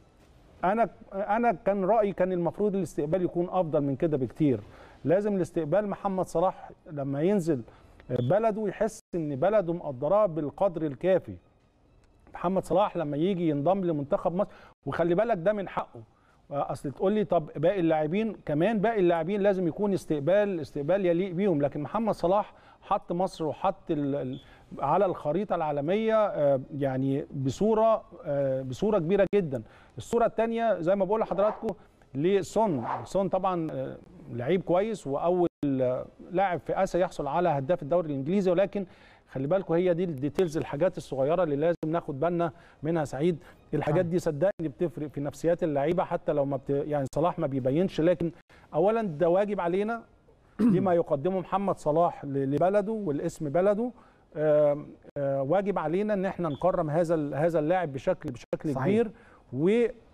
انا انا كان رايي كان المفروض الاستقبال يكون افضل من كده بكتير لازم الاستقبال محمد صلاح لما ينزل بلده يحس ان بلده مقدراه بالقدر الكافي محمد صلاح لما يجي ينضم لمنتخب مصر وخلي بالك ده من حقه اصل تقول لي طب باقي اللاعبين كمان باقي اللاعبين لازم يكون استقبال استقبال يليق بيهم لكن محمد صلاح حط مصر وحط ال- ال- على الخريطه العالميه آه، يعني بصوره آه، بصوره كبيره جدا الصوره الثانيه زي ما بقول لحضراتكم لسون سون طبعا آه، لعيب كويس واول آه، لاعب في اسيا يحصل على هداف الدوري الانجليزي ولكن خلي بالكم هي دي الديتيلز الحاجات الصغيره اللي لازم ناخد بالنا منها سعيد الحاجات دي صدقني بتفرق في نفسيات اللعيبه حتى لو ما بت... يعني صلاح ما بيبينش لكن اولا ده واجب علينا لما يقدمه محمد صلاح ل- لبلده والاسم بلده آم، آه، واجب علينا ان احنا نكرم هذا ال- هذا اللاعب بشكل بشكل صحيح. كبير و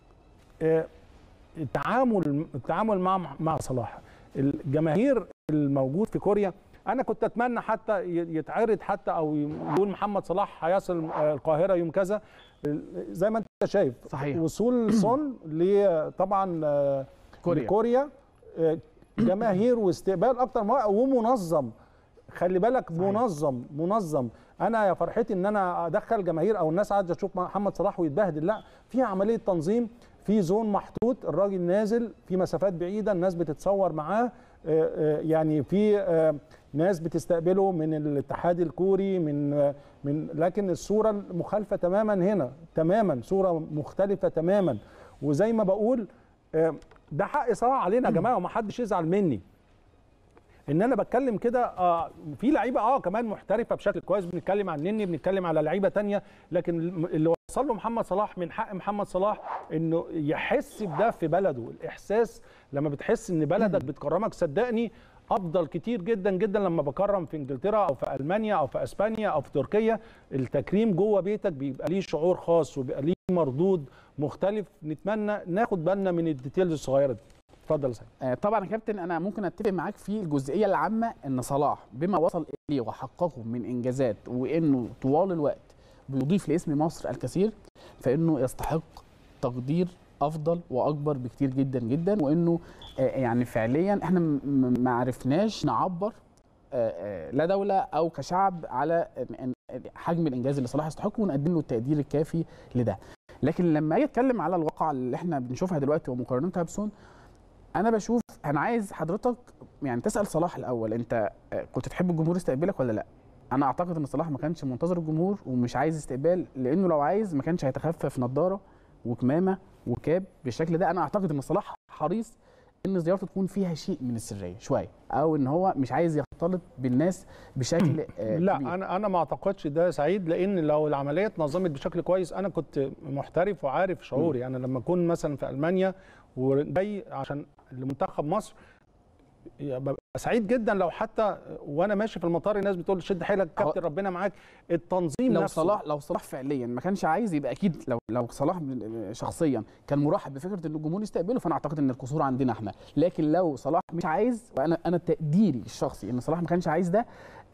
آه، التعامل التعامل مع مع صلاح الجماهير الموجود في كوريا انا كنت اتمنى حتى ي- يتعرض حتى او يقول محمد صلاح هيصل آه، القاهره يوم كذا زي ما انت شايف صحيح. وصول سون ل- طبعا آه، كوريا. لكوريا آه، جماهير واستقبال اكتر ما هو- ومنظم خلي بالك صحيح. منظم منظم انا يا فرحتي ان انا ادخل جماهير او الناس عايزه تشوف محمد صلاح ويتبهدل لا في عمليه تنظيم في زون محطوط الراجل نازل في مسافات بعيده الناس بتتصور معاه آه، آه، يعني في آه، ناس بتستقبله من الاتحاد الكوري من آه، من لكن الصوره مخالفه تماما هنا تماما صوره مختلفه تماما وزي ما بقول آه، ده حق صراحه علينا يا جماعه وما حدش يزعل مني ان انا بتكلم كده آه في لعيبه اه كمان محترفه بشكل كويس بنتكلم عن نني بنتكلم على لعيبه تانية لكن اللي وصل له محمد صلاح من حق محمد صلاح انه يحس بده في بلده الاحساس لما بتحس ان بلدك بتكرمك صدقني افضل كتير جدا جدا لما بكرم في انجلترا او في المانيا او في اسبانيا او في تركيا التكريم جوه بيتك بيبقى ليه شعور خاص وبيبقى ليه مردود مختلف نتمنى ناخد بالنا من الديتيلز الصغيره دي اتفضل يا سيد آه، طبعا يا كابتن انا ممكن اتفق معاك في الجزئيه العامه ان صلاح بما وصل اليه وحققه من انجازات وانه طوال الوقت بيضيف لاسم مصر الكثير فانه يستحق تقدير افضل واكبر بكتير جدا جدا وانه آه، يعني فعليا احنا م- م- ما عرفناش نعبر آه، آه، لا دوله او كشعب على إن- إن- حجم الانجاز اللي صلاح يستحقه ونقدم له التقدير الكافي لده لكن لما اجي اتكلم على الواقعه اللي احنا بنشوفها دلوقتي ومقارنتها بسون انا بشوف انا عايز حضرتك يعني تسال صلاح الاول انت آه، كنت تحب الجمهور يستقبلك ولا لا انا اعتقد ان صلاح ما كانش منتظر الجمهور ومش عايز استقبال لانه لو عايز ما كانش هيتخفف نظاره وكمامه وكاب بالشكل ده انا اعتقد ان صلاح حريص ان زيارته تكون فيها شيء من السريه شويه او ان هو مش عايز يختلط بالناس بشكل آه، لا كبير. انا انا ما اعتقدش ده سعيد لان لو العمليه اتنظمت بشكل كويس انا كنت محترف وعارف شعوري انا لما اكون مثلا في المانيا وجاي عشان لمنتخب مصر ببقى سعيد جدا لو حتى وانا ماشي في المطار الناس بتقول شد حيلك كابتن ربنا معاك التنظيم لو نفسه صلاح لو صلاح فعليا ما كانش عايز يبقى اكيد لو لو صلاح شخصيا كان مرحب بفكره ان الجمهور يستقبله فانا اعتقد ان القصور عندنا احنا لكن لو صلاح مش عايز وانا انا تقديري الشخصي ان صلاح ما كانش عايز ده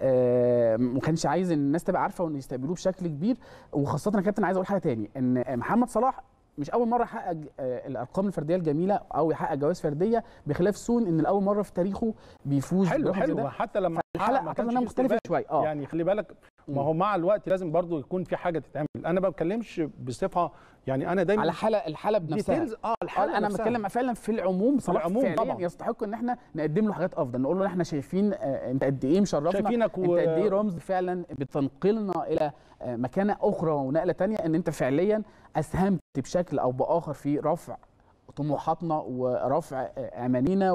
آه، ما كانش عايز ان الناس تبقى عارفه وان يستقبلوه بشكل كبير وخاصه يا كابتن عايز اقول حاجه تاني ان محمد صلاح مش اول مره يحقق آه، الارقام الفرديه الجميله او يحقق جوائز فرديه بخلاف سون ان لاول مره في تاريخه بيفوز حلو برقم زي حلو ده. حتى لما الحلقه ما اعتقد كانش انها في مختلفه استقبال. شويه اه يعني خلي بالك ما هو مع الوقت لازم برضو يكون في حاجه تتعمل انا ما بتكلمش بصفه يعني انا دايما على حلقه الحلقه بنفسها details، اه الحلقه انا نفسها. بتكلم فعلا في العموم صلاح العموم فعليا طبعاً. يستحق ان احنا نقدم له حاجات افضل نقول له احنا شايفين آه، انت قد ايه مشرفنا شايفينك انت و- قد ايه رمز فعلا بتنقلنا الى آه، مكانه اخرى ونقله تانية ان انت فعليا اسهمت بشكل او باخر في رفع طموحاتنا ورفع آه، امانينا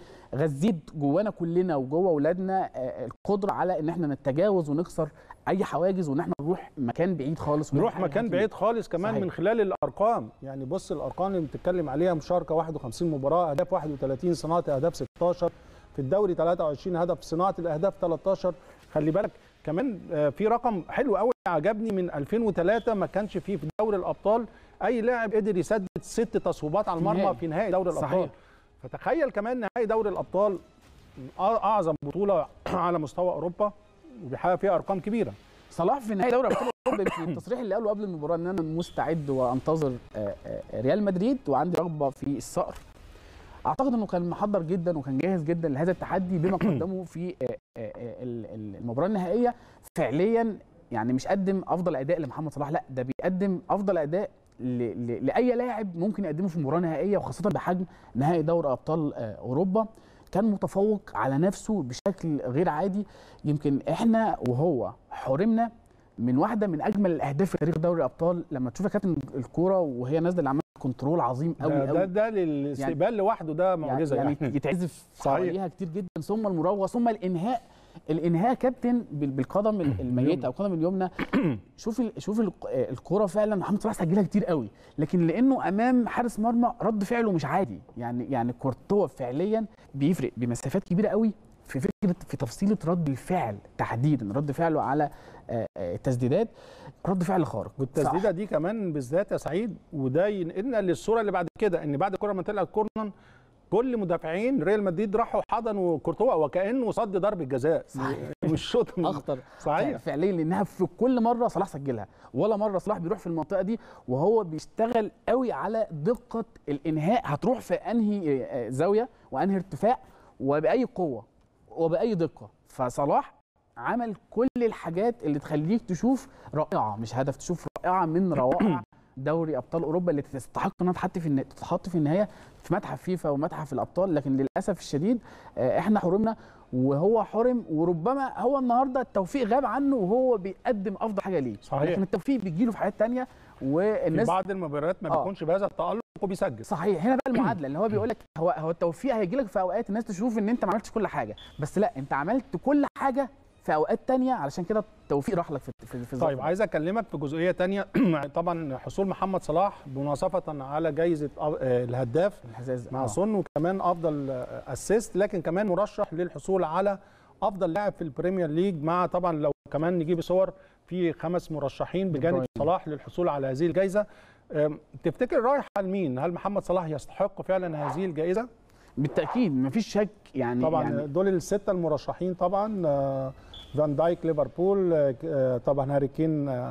وغذيت جوانا كلنا وجوه اولادنا آه، القدره على ان احنا نتجاوز ونكسر اي حواجز وان احنا نروح مكان بعيد خالص نروح ونحقق مكان حاجات بعيد خالص كمان صحيح. من خلال الارقام يعني بص الارقام اللي بتتكلم عليها مشاركه 51 مباراه اهداف 31 صناعه اهداف 16 في الدوري 23 هدف صناعه الاهداف 13 خلي بالك كمان آه، في رقم حلو قوي عجبني من 2003 ما كانش فيه في دوري الابطال اي لاعب قدر يسدد ست تصويبات على المرمى نهائي. في نهائي دوري الابطال صحيح. فتخيل كمان نهائي دوري الابطال أع- اعظم بطوله على مستوى اوروبا وبيحقق فيها ارقام كبيره صلاح في نهائي دوري ابطال اوروبا يمكن التصريح اللي قاله قبل المباراه ان انا مستعد وانتظر آه، آه، ريال مدريد وعندي رغبه في الصقر اعتقد انه كان محضر جدا وكان جاهز جدا لهذا التحدي بما قدمه في آه، آه، آه، ال- ال- المباراه النهائيه فعليا يعني مش قدم افضل اداء لمحمد صلاح لا ده بيقدم افضل اداء ل- ل- لاي لاعب ممكن يقدمه في مباراه نهائيه وخاصه بحجم نهائي دوري ابطال آه، اوروبا كان متفوق على نفسه بشكل غير عادي يمكن احنا وهو حرمنا من واحده من اجمل الاهداف في تاريخ دوري الابطال لما تشوف يا كابتن الكوره وهي نازله اللي عملت كنترول عظيم قوي ده, ده, قوي ده للاستقبال لوحده ده معجزه يعني, يعني, يعني يتعزف صحيح. حواليها كتير جدا ثم المراوغه ثم الانهاء الانهاء كابتن بال- بالقدم ال- الميته او القدم اليمنى شوف ال- شوف ال- الكوره فعلا محمد صلاح سجلها كتير قوي لكن لانه امام حارس مرمى رد فعله مش عادي يعني يعني كورتوا فعليا بيفرق بمسافات كبيره قوي في فكره في تفصيله رد الفعل تحديدا رد فعله على آه، آه، التسديدات رد فعل خارق والتسديده دي كمان بالذات يا سعيد وده ينقلنا للصوره اللي بعد كده ان بعد الكره ما طلعت كورنر كل مدافعين ريال مدريد راحوا حضنوا كورتوا وكانه صد ضربه جزاء صحيح. مش شوط من- اخطر صحيح فعليا لانها في كل مره صلاح سجلها ولا مره صلاح بيروح في المنطقه دي وهو بيشتغل قوي على دقه الانهاء هتروح في انهي آه، زاويه وانهي ارتفاع وباي قوه وباي دقه فصلاح عمل كل الحاجات اللي تخليك تشوف رائعه مش هدف تشوف رائعه من روائع دوري ابطال اوروبا اللي تستحق انها تتحط في النا- تتحط في النهايه في متحف فيفا ومتحف الابطال لكن للاسف الشديد آه، احنا حرمنا وهو حرم وربما هو النهارده التوفيق غاب عنه وهو بيقدم افضل حاجه ليه صحيح. لكن التوفيق بيجيله في حاجات تانية في والناس بعض المباريات ما آه. بيكونش بهذا التالق وبيسجل صحيح هنا بقى المعادله اللي هو بيقول لك هو هو التوفيق هيجي لك في اوقات الناس تشوف ان انت ما عملتش كل حاجه بس لا انت عملت كل حاجه في اوقات تانية علشان كده التوفيق راح لك في في, في الظرف طيب ده. عايز اكلمك في جزئيه تانية طبعا حصول محمد صلاح مناصفه على جائزه أ- آه، الهداف الحزاز مع آه. سون وكمان افضل اسيست لكن كمان مرشح للحصول على افضل لاعب في البريمير ليج مع طبعا لو كمان نجيب صور في خمس مرشحين بجانب بروين. صلاح للحصول على هذه الجائزه أم، تفتكر رايحه لمين هل محمد صلاح يستحق فعلا هذه الجائزه بالتاكيد مفيش شك يعني طبعا يعني دول السته المرشحين طبعا آه، فان دايك ليفربول آه، آه، طبعا هاري كين آه،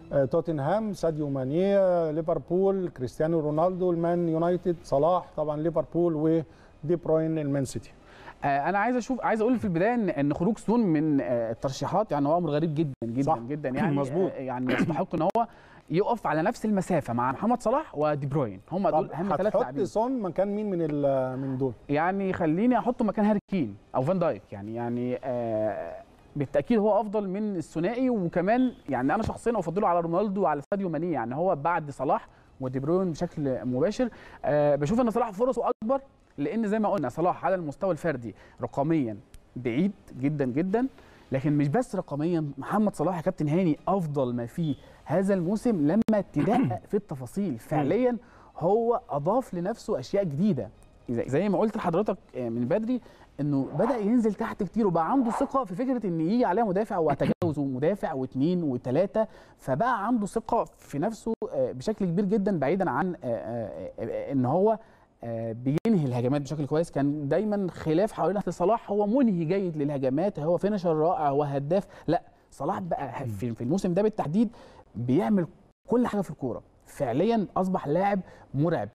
آه، توتنهام ساديو ماني آه، ليفربول كريستيانو رونالدو المان يونايتد صلاح طبعا ليفربول ودي بروين المان سيتي آه، انا عايز اشوف عايز اقول في البدايه ان ان خروج سون من آه، الترشيحات يعني هو امر غريب جدا جدا صح. جدا يعني مظبوط. آه، يعني يستحق ان هو يقف على نفس المسافه مع محمد صلاح ودي بروين هم دول طب اهم ثلاث هتحط لاعبين سون مكان مين من ال- من دول يعني خليني احطه مكان هاري كين او فان دايك يعني يعني آه بالتاكيد هو افضل من الثنائي وكمان يعني انا شخصيا افضله على رونالدو وعلى ساديو ماني يعني هو بعد صلاح ودي بروين بشكل مباشر آه بشوف ان صلاح فرصه اكبر لان زي ما قلنا صلاح على المستوى الفردي رقميا بعيد جدا جدا لكن مش بس رقميا محمد صلاح يا كابتن هاني افضل ما فيه هذا الموسم لما تدقق في التفاصيل فعليا هو اضاف لنفسه اشياء جديده زي- زي ما قلت لحضرتك آه، من بدري انه بدا ينزل تحت كتير وبقى عنده ثقه في فكره ان يجي عليها مدافع وتجاوزه مدافع واثنين وثلاثه فبقى عنده ثقه في نفسه آه، بشكل كبير جدا بعيدا عن آه، آه، آه، ان هو آه، بينهي الهجمات بشكل كويس كان دايما خلاف حوالين أصل صلاح هو منهي جيد للهجمات هو فينشر رائع هو هداف لا صلاح بقى في في الموسم ده بالتحديد بيعمل كل حاجه في الكوره فعليا اصبح لاعب مرعب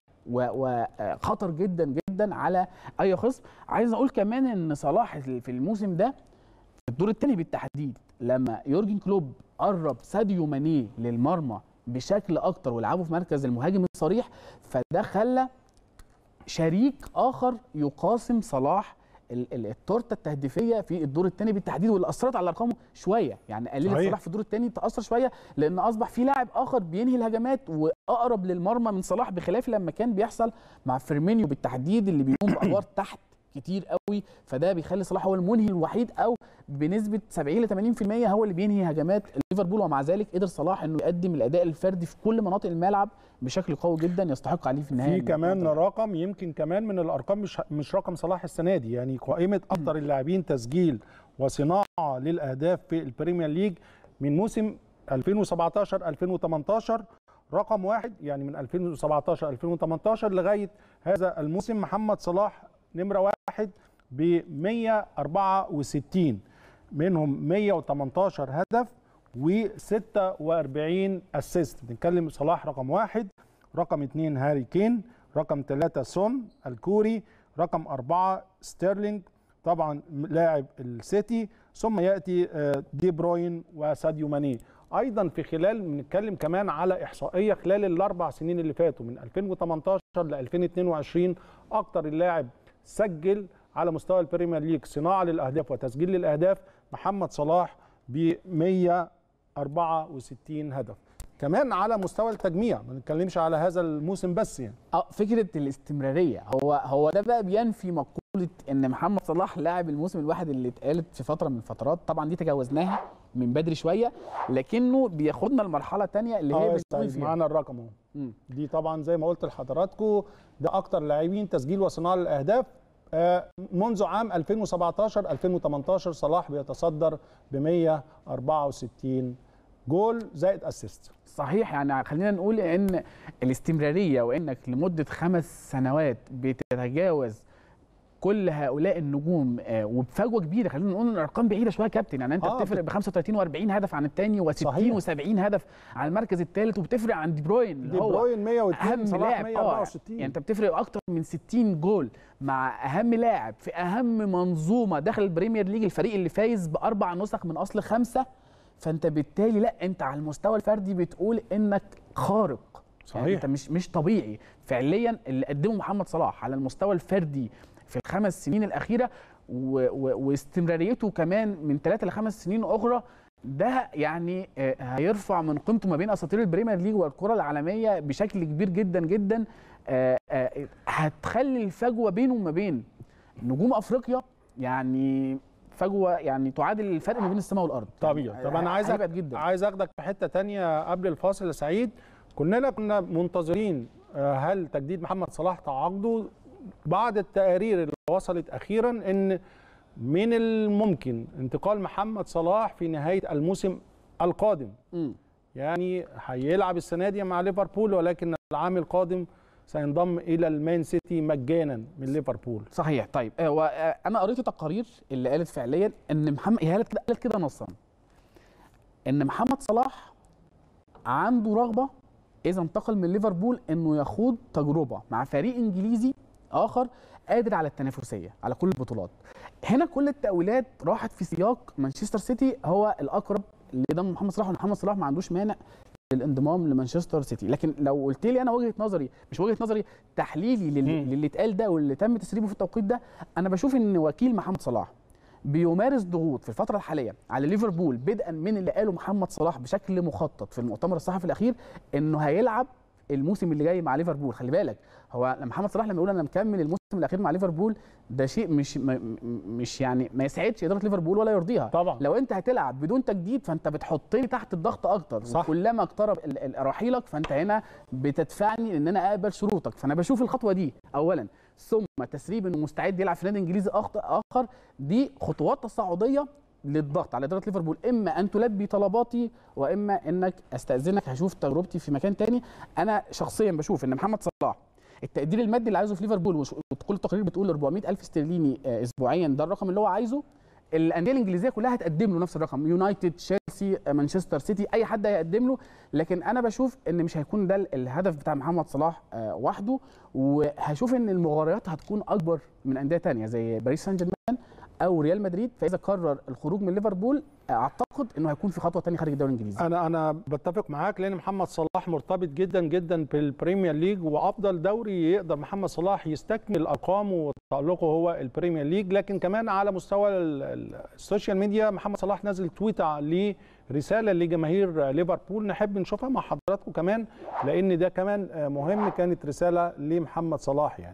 وخطر جدا جدا على اي خصم عايز اقول كمان ان صلاح في الموسم ده في الدور الثاني بالتحديد لما يورجن كلوب قرب ساديو ماني للمرمى بشكل اكتر ولعبه في مركز المهاجم الصريح فده خلى شريك اخر يقاسم صلاح ال- ال- التورته التهديفيه في الدور الثاني بالتحديد واللي اثرت على ارقامه شويه يعني قللت صحيح. صلاح في الدور الثاني تاثر شويه لان اصبح في لاعب اخر بينهي الهجمات واقرب للمرمى من صلاح بخلاف لما كان بيحصل مع فيرمينيو بالتحديد اللي بيقوم بادوار تحت كتير قوي فده بيخلي صلاح هو المنهي الوحيد او بنسبه 70 ل 80% هو اللي بينهي هجمات ليفربول ومع ذلك قدر صلاح انه يقدم الاداء الفردي في كل مناطق الملعب بشكل قوي جدا يستحق عليه في النهايه في إن كمان هو- رقم يمكن كمان من الارقام مش مش رقم صلاح السنه دي يعني قائمه اكثر اللاعبين تسجيل وصناعه للاهداف في البريمير ليج من موسم 2017 2018 رقم واحد يعني من 2017 2018 لغايه هذا الموسم محمد صلاح نمره واحد ب 164 منهم 118 هدف و46 اسيست بنتكلم صلاح رقم واحد رقم اثنين هاري كين رقم ثلاثة سون الكوري رقم أربعة ستيرلينج طبعا لاعب السيتي ثم يأتي آه، دي بروين وساديو ماني أيضا في خلال بنتكلم كمان على إحصائية خلال الأربع سنين اللي فاتوا من 2018 ل 2022 أكتر اللاعب سجل على مستوى البريمير ليج صناعة للأهداف وتسجيل للأهداف محمد صلاح ب 164 هدف كمان على مستوى التجميع ما نتكلمش على هذا الموسم بس يعني اه فكره الاستمراريه هو هو ده بقى بينفي مقوله ان محمد صلاح لاعب الموسم الواحد اللي اتقالت في فتره من الفترات طبعا دي تجاوزناها من بدري شويه لكنه بياخدنا لمرحله تانية اللي اه هي يا بنقول سعيد فيها معانا الرقم اهو مم. دي طبعا زي ما قلت لحضراتكم ده اكتر لاعبين تسجيل وصناعه للاهداف آه، منذ عام 2017 2018 صلاح بيتصدر ب 164 جول زائد اسيست صحيح يعني خلينا نقول ان الاستمراريه وانك لمده خمس سنوات بتتجاوز كل هؤلاء النجوم آه، وبفجوه كبيره خلينا نقول ان الارقام بعيده شويه يا كابتن يعني انت آه، بتفرق ب 35 و40 هدف عن الثاني و60 صحيح. و70 هدف عن المركز الثالث وبتفرق عن دي بروين اللي دي هو بروين 102 اهم صلاح لاعب اه 164 يعني انت بتفرق اكتر من 60 جول مع اهم لاعب في اهم منظومه داخل البريمير ليج الفريق اللي فايز باربع نسخ من اصل خمسه فانت بالتالي لا انت على المستوى الفردي بتقول انك خارق يعني صحيح. انت مش مش طبيعي فعليا اللي قدمه محمد صلاح على المستوى الفردي في الخمس سنين الاخيره و و واستمراريته كمان من ثلاثه لخمس سنين اخرى ده يعني آه، هيرفع من قيمته ما بين اساطير البريمير ليج والكره العالميه بشكل كبير جدا جدا آه، آه، هتخلي الفجوه بينه وما بين نجوم افريقيا يعني فجوه يعني تعادل الفرق ما بين السماء والارض طبيعي طب انا عايز هيبعد جدا عايز اخدك في حته تانية قبل الفاصل يا سعيد كلنا كنا منتظرين آه، هل تجديد محمد صلاح تعاقده بعد التقارير اللي وصلت اخيرا ان من الممكن انتقال محمد صلاح في نهايه الموسم القادم مم. يعني هيلعب السنه دي مع ليفربول ولكن العام القادم سينضم الى المان سيتي مجانا من ليفربول صحيح طيب آه، و- آه، انا قريت التقارير اللي قالت فعليا ان محمد هي قالت كده قالت كده نصا ان محمد صلاح عنده رغبه اذا انتقل من ليفربول انه يخوض تجربه مع فريق انجليزي اخر قادر على التنافسيه على كل البطولات هنا كل التاويلات راحت في سياق مانشستر سيتي هو الاقرب لضم محمد صلاح ومحمد صلاح ما عندوش مانع للانضمام لمانشستر سيتي لكن لو قلت لي انا وجهه نظري مش وجهه نظري تحليلي لل- مم. للي اتقال ده واللي تم تسريبه في التوقيت ده انا بشوف ان وكيل محمد صلاح بيمارس ضغوط في الفتره الحاليه على ليفربول بدءا من اللي قاله محمد صلاح بشكل مخطط في المؤتمر الصحفي الاخير انه هيلعب الموسم اللي جاي مع ليفربول خلي بالك هو لما محمد صلاح لما يقول انا مكمل الموسم الاخير مع ليفربول ده شيء مش م- م- مش يعني ما يسعدش اداره ليفربول ولا يرضيها طبعا لو انت هتلعب بدون تجديد فانت بتحطني تحت الضغط اكتر صح. وكلما اقترب ال- ال- رحيلك فانت هنا بتدفعني ان انا اقبل شروطك فانا بشوف الخطوه دي اولا ثم تسريب انه مستعد يلعب في نادي انجليزي أخط- اخر دي خطوات تصاعديه للضغط على اداره ليفربول اما ان تلبي طلباتي واما انك استاذنك هشوف تجربتي في مكان تاني انا شخصيا بشوف ان محمد صلاح التقدير المادي اللي عايزه في ليفربول وش- وكل التقارير بتقول 400 الف استرليني آه، اسبوعيا ده الرقم اللي هو عايزه الانديه الانجليزيه كلها هتقدم له نفس الرقم يونايتد تشيلسي آه، مانشستر سيتي اي حد هيقدم له لكن انا بشوف ان مش هيكون ده ال- الهدف بتاع محمد صلاح آه، وحده وهشوف ان المغاريات هتكون اكبر من انديه تانية زي باريس سان جيرمان او ريال مدريد فاذا قرر الخروج من ليفربول آه، اعتقد انه هيكون في خطوه تانية خارج الدوري الانجليزي انا انا بتفق معاك لان محمد صلاح مرتبط جدا جدا بالبريمير ليج وافضل دوري يقدر محمد صلاح يستكمل ارقامه وتالقه هو البريمير ليج لكن كمان على مستوى ال- ال- السوشيال ميديا محمد صلاح نزل تويت ليه رساله لجماهير ليفربول نحب نشوفها مع حضراتكم كمان لان ده كمان آه، مهم كانت رساله لمحمد صلاح يعني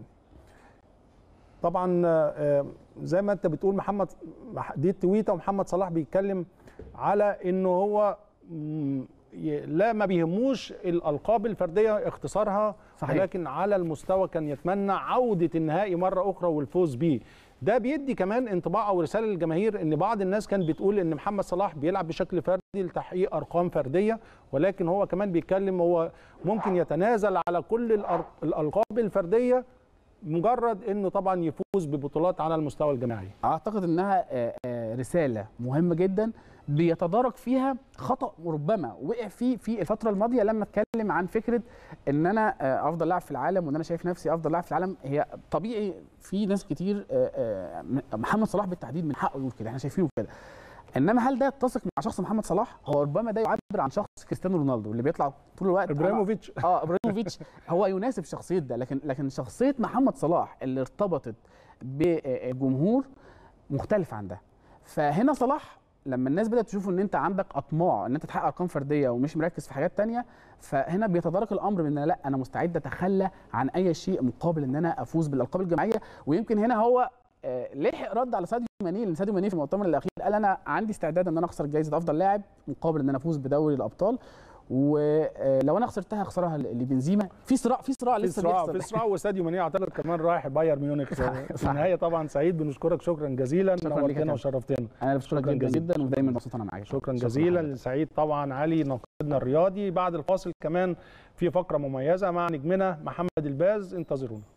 طبعا آه، زي ما انت بتقول محمد دي التويته ومحمد صلاح بيتكلم على انه هو مم، ي- لا ما بيهموش الالقاب الفرديه اختصارها صحيح. ولكن على المستوى كان يتمنى عوده النهائي مره اخرى والفوز بيه ده بيدي كمان انطباع او رساله للجماهير ان بعض الناس كانت بتقول ان محمد صلاح بيلعب بشكل فردي لتحقيق ارقام فرديه ولكن هو كمان بيتكلم هو ممكن يتنازل على كل الأر- الالقاب الفرديه مجرد انه طبعا يفوز ببطولات على المستوى الجماعي اعتقد انها آه، آه، رساله مهمه جدا بيتدارك فيها خطا ربما وقع فيه في الفتره الماضيه لما اتكلم عن فكره ان انا آه، افضل لاعب في العالم وان انا شايف نفسي افضل لاعب في العالم هي طبيعي في ناس كتير آه، آه، محمد صلاح بالتحديد من حقه يقول كده احنا شايفينه كده انما هل ده يتسق مع شخص محمد صلاح هو ربما ده يعبر عن شخص كريستيانو رونالدو اللي بيطلع طول الوقت أنا- ابراهيموفيتش اه ابراهيموفيتش هو يناسب شخصيه ده لكن لكن شخصيه محمد صلاح اللي ارتبطت بالجمهور مختلفه عن ده فهنا صلاح لما الناس بدات تشوف ان انت عندك اطماع ان انت تحقق ارقام فرديه ومش مركز في حاجات تانية فهنا بيتدارك الامر بان لا انا مستعد اتخلى عن اي شيء مقابل ان انا افوز بالالقاب الجماعيه ويمكن هنا هو آه، لحق رد على ساديو ماني لان ساديو ماني في المؤتمر الاخير قال انا عندي استعداد ان انا اخسر جائزه افضل لاعب مقابل ان انا افوز بدوري الابطال ولو انا خسرتها هخسرها لبنزيما في صراع في صراع في لسه صراع بيحصل في صراع وساديو ماني اعتقد كمان رايح بايرن ميونخ صحيح، في صحيح. النهايه طبعا سعيد بنشكرك شكرا جزيلا شكراً ليك يا نورتنا كابتن. وشرفتنا انا بشكرك شكراً جدا جزيلاً. جدا ودايما مبسوط انا معاك شكرا جزيلا لحضرتك. لسعيد طبعا علي ناقدنا الرياضي بعد الفاصل كمان في فقره مميزه مع نجمنا محمد الباز انتظرونا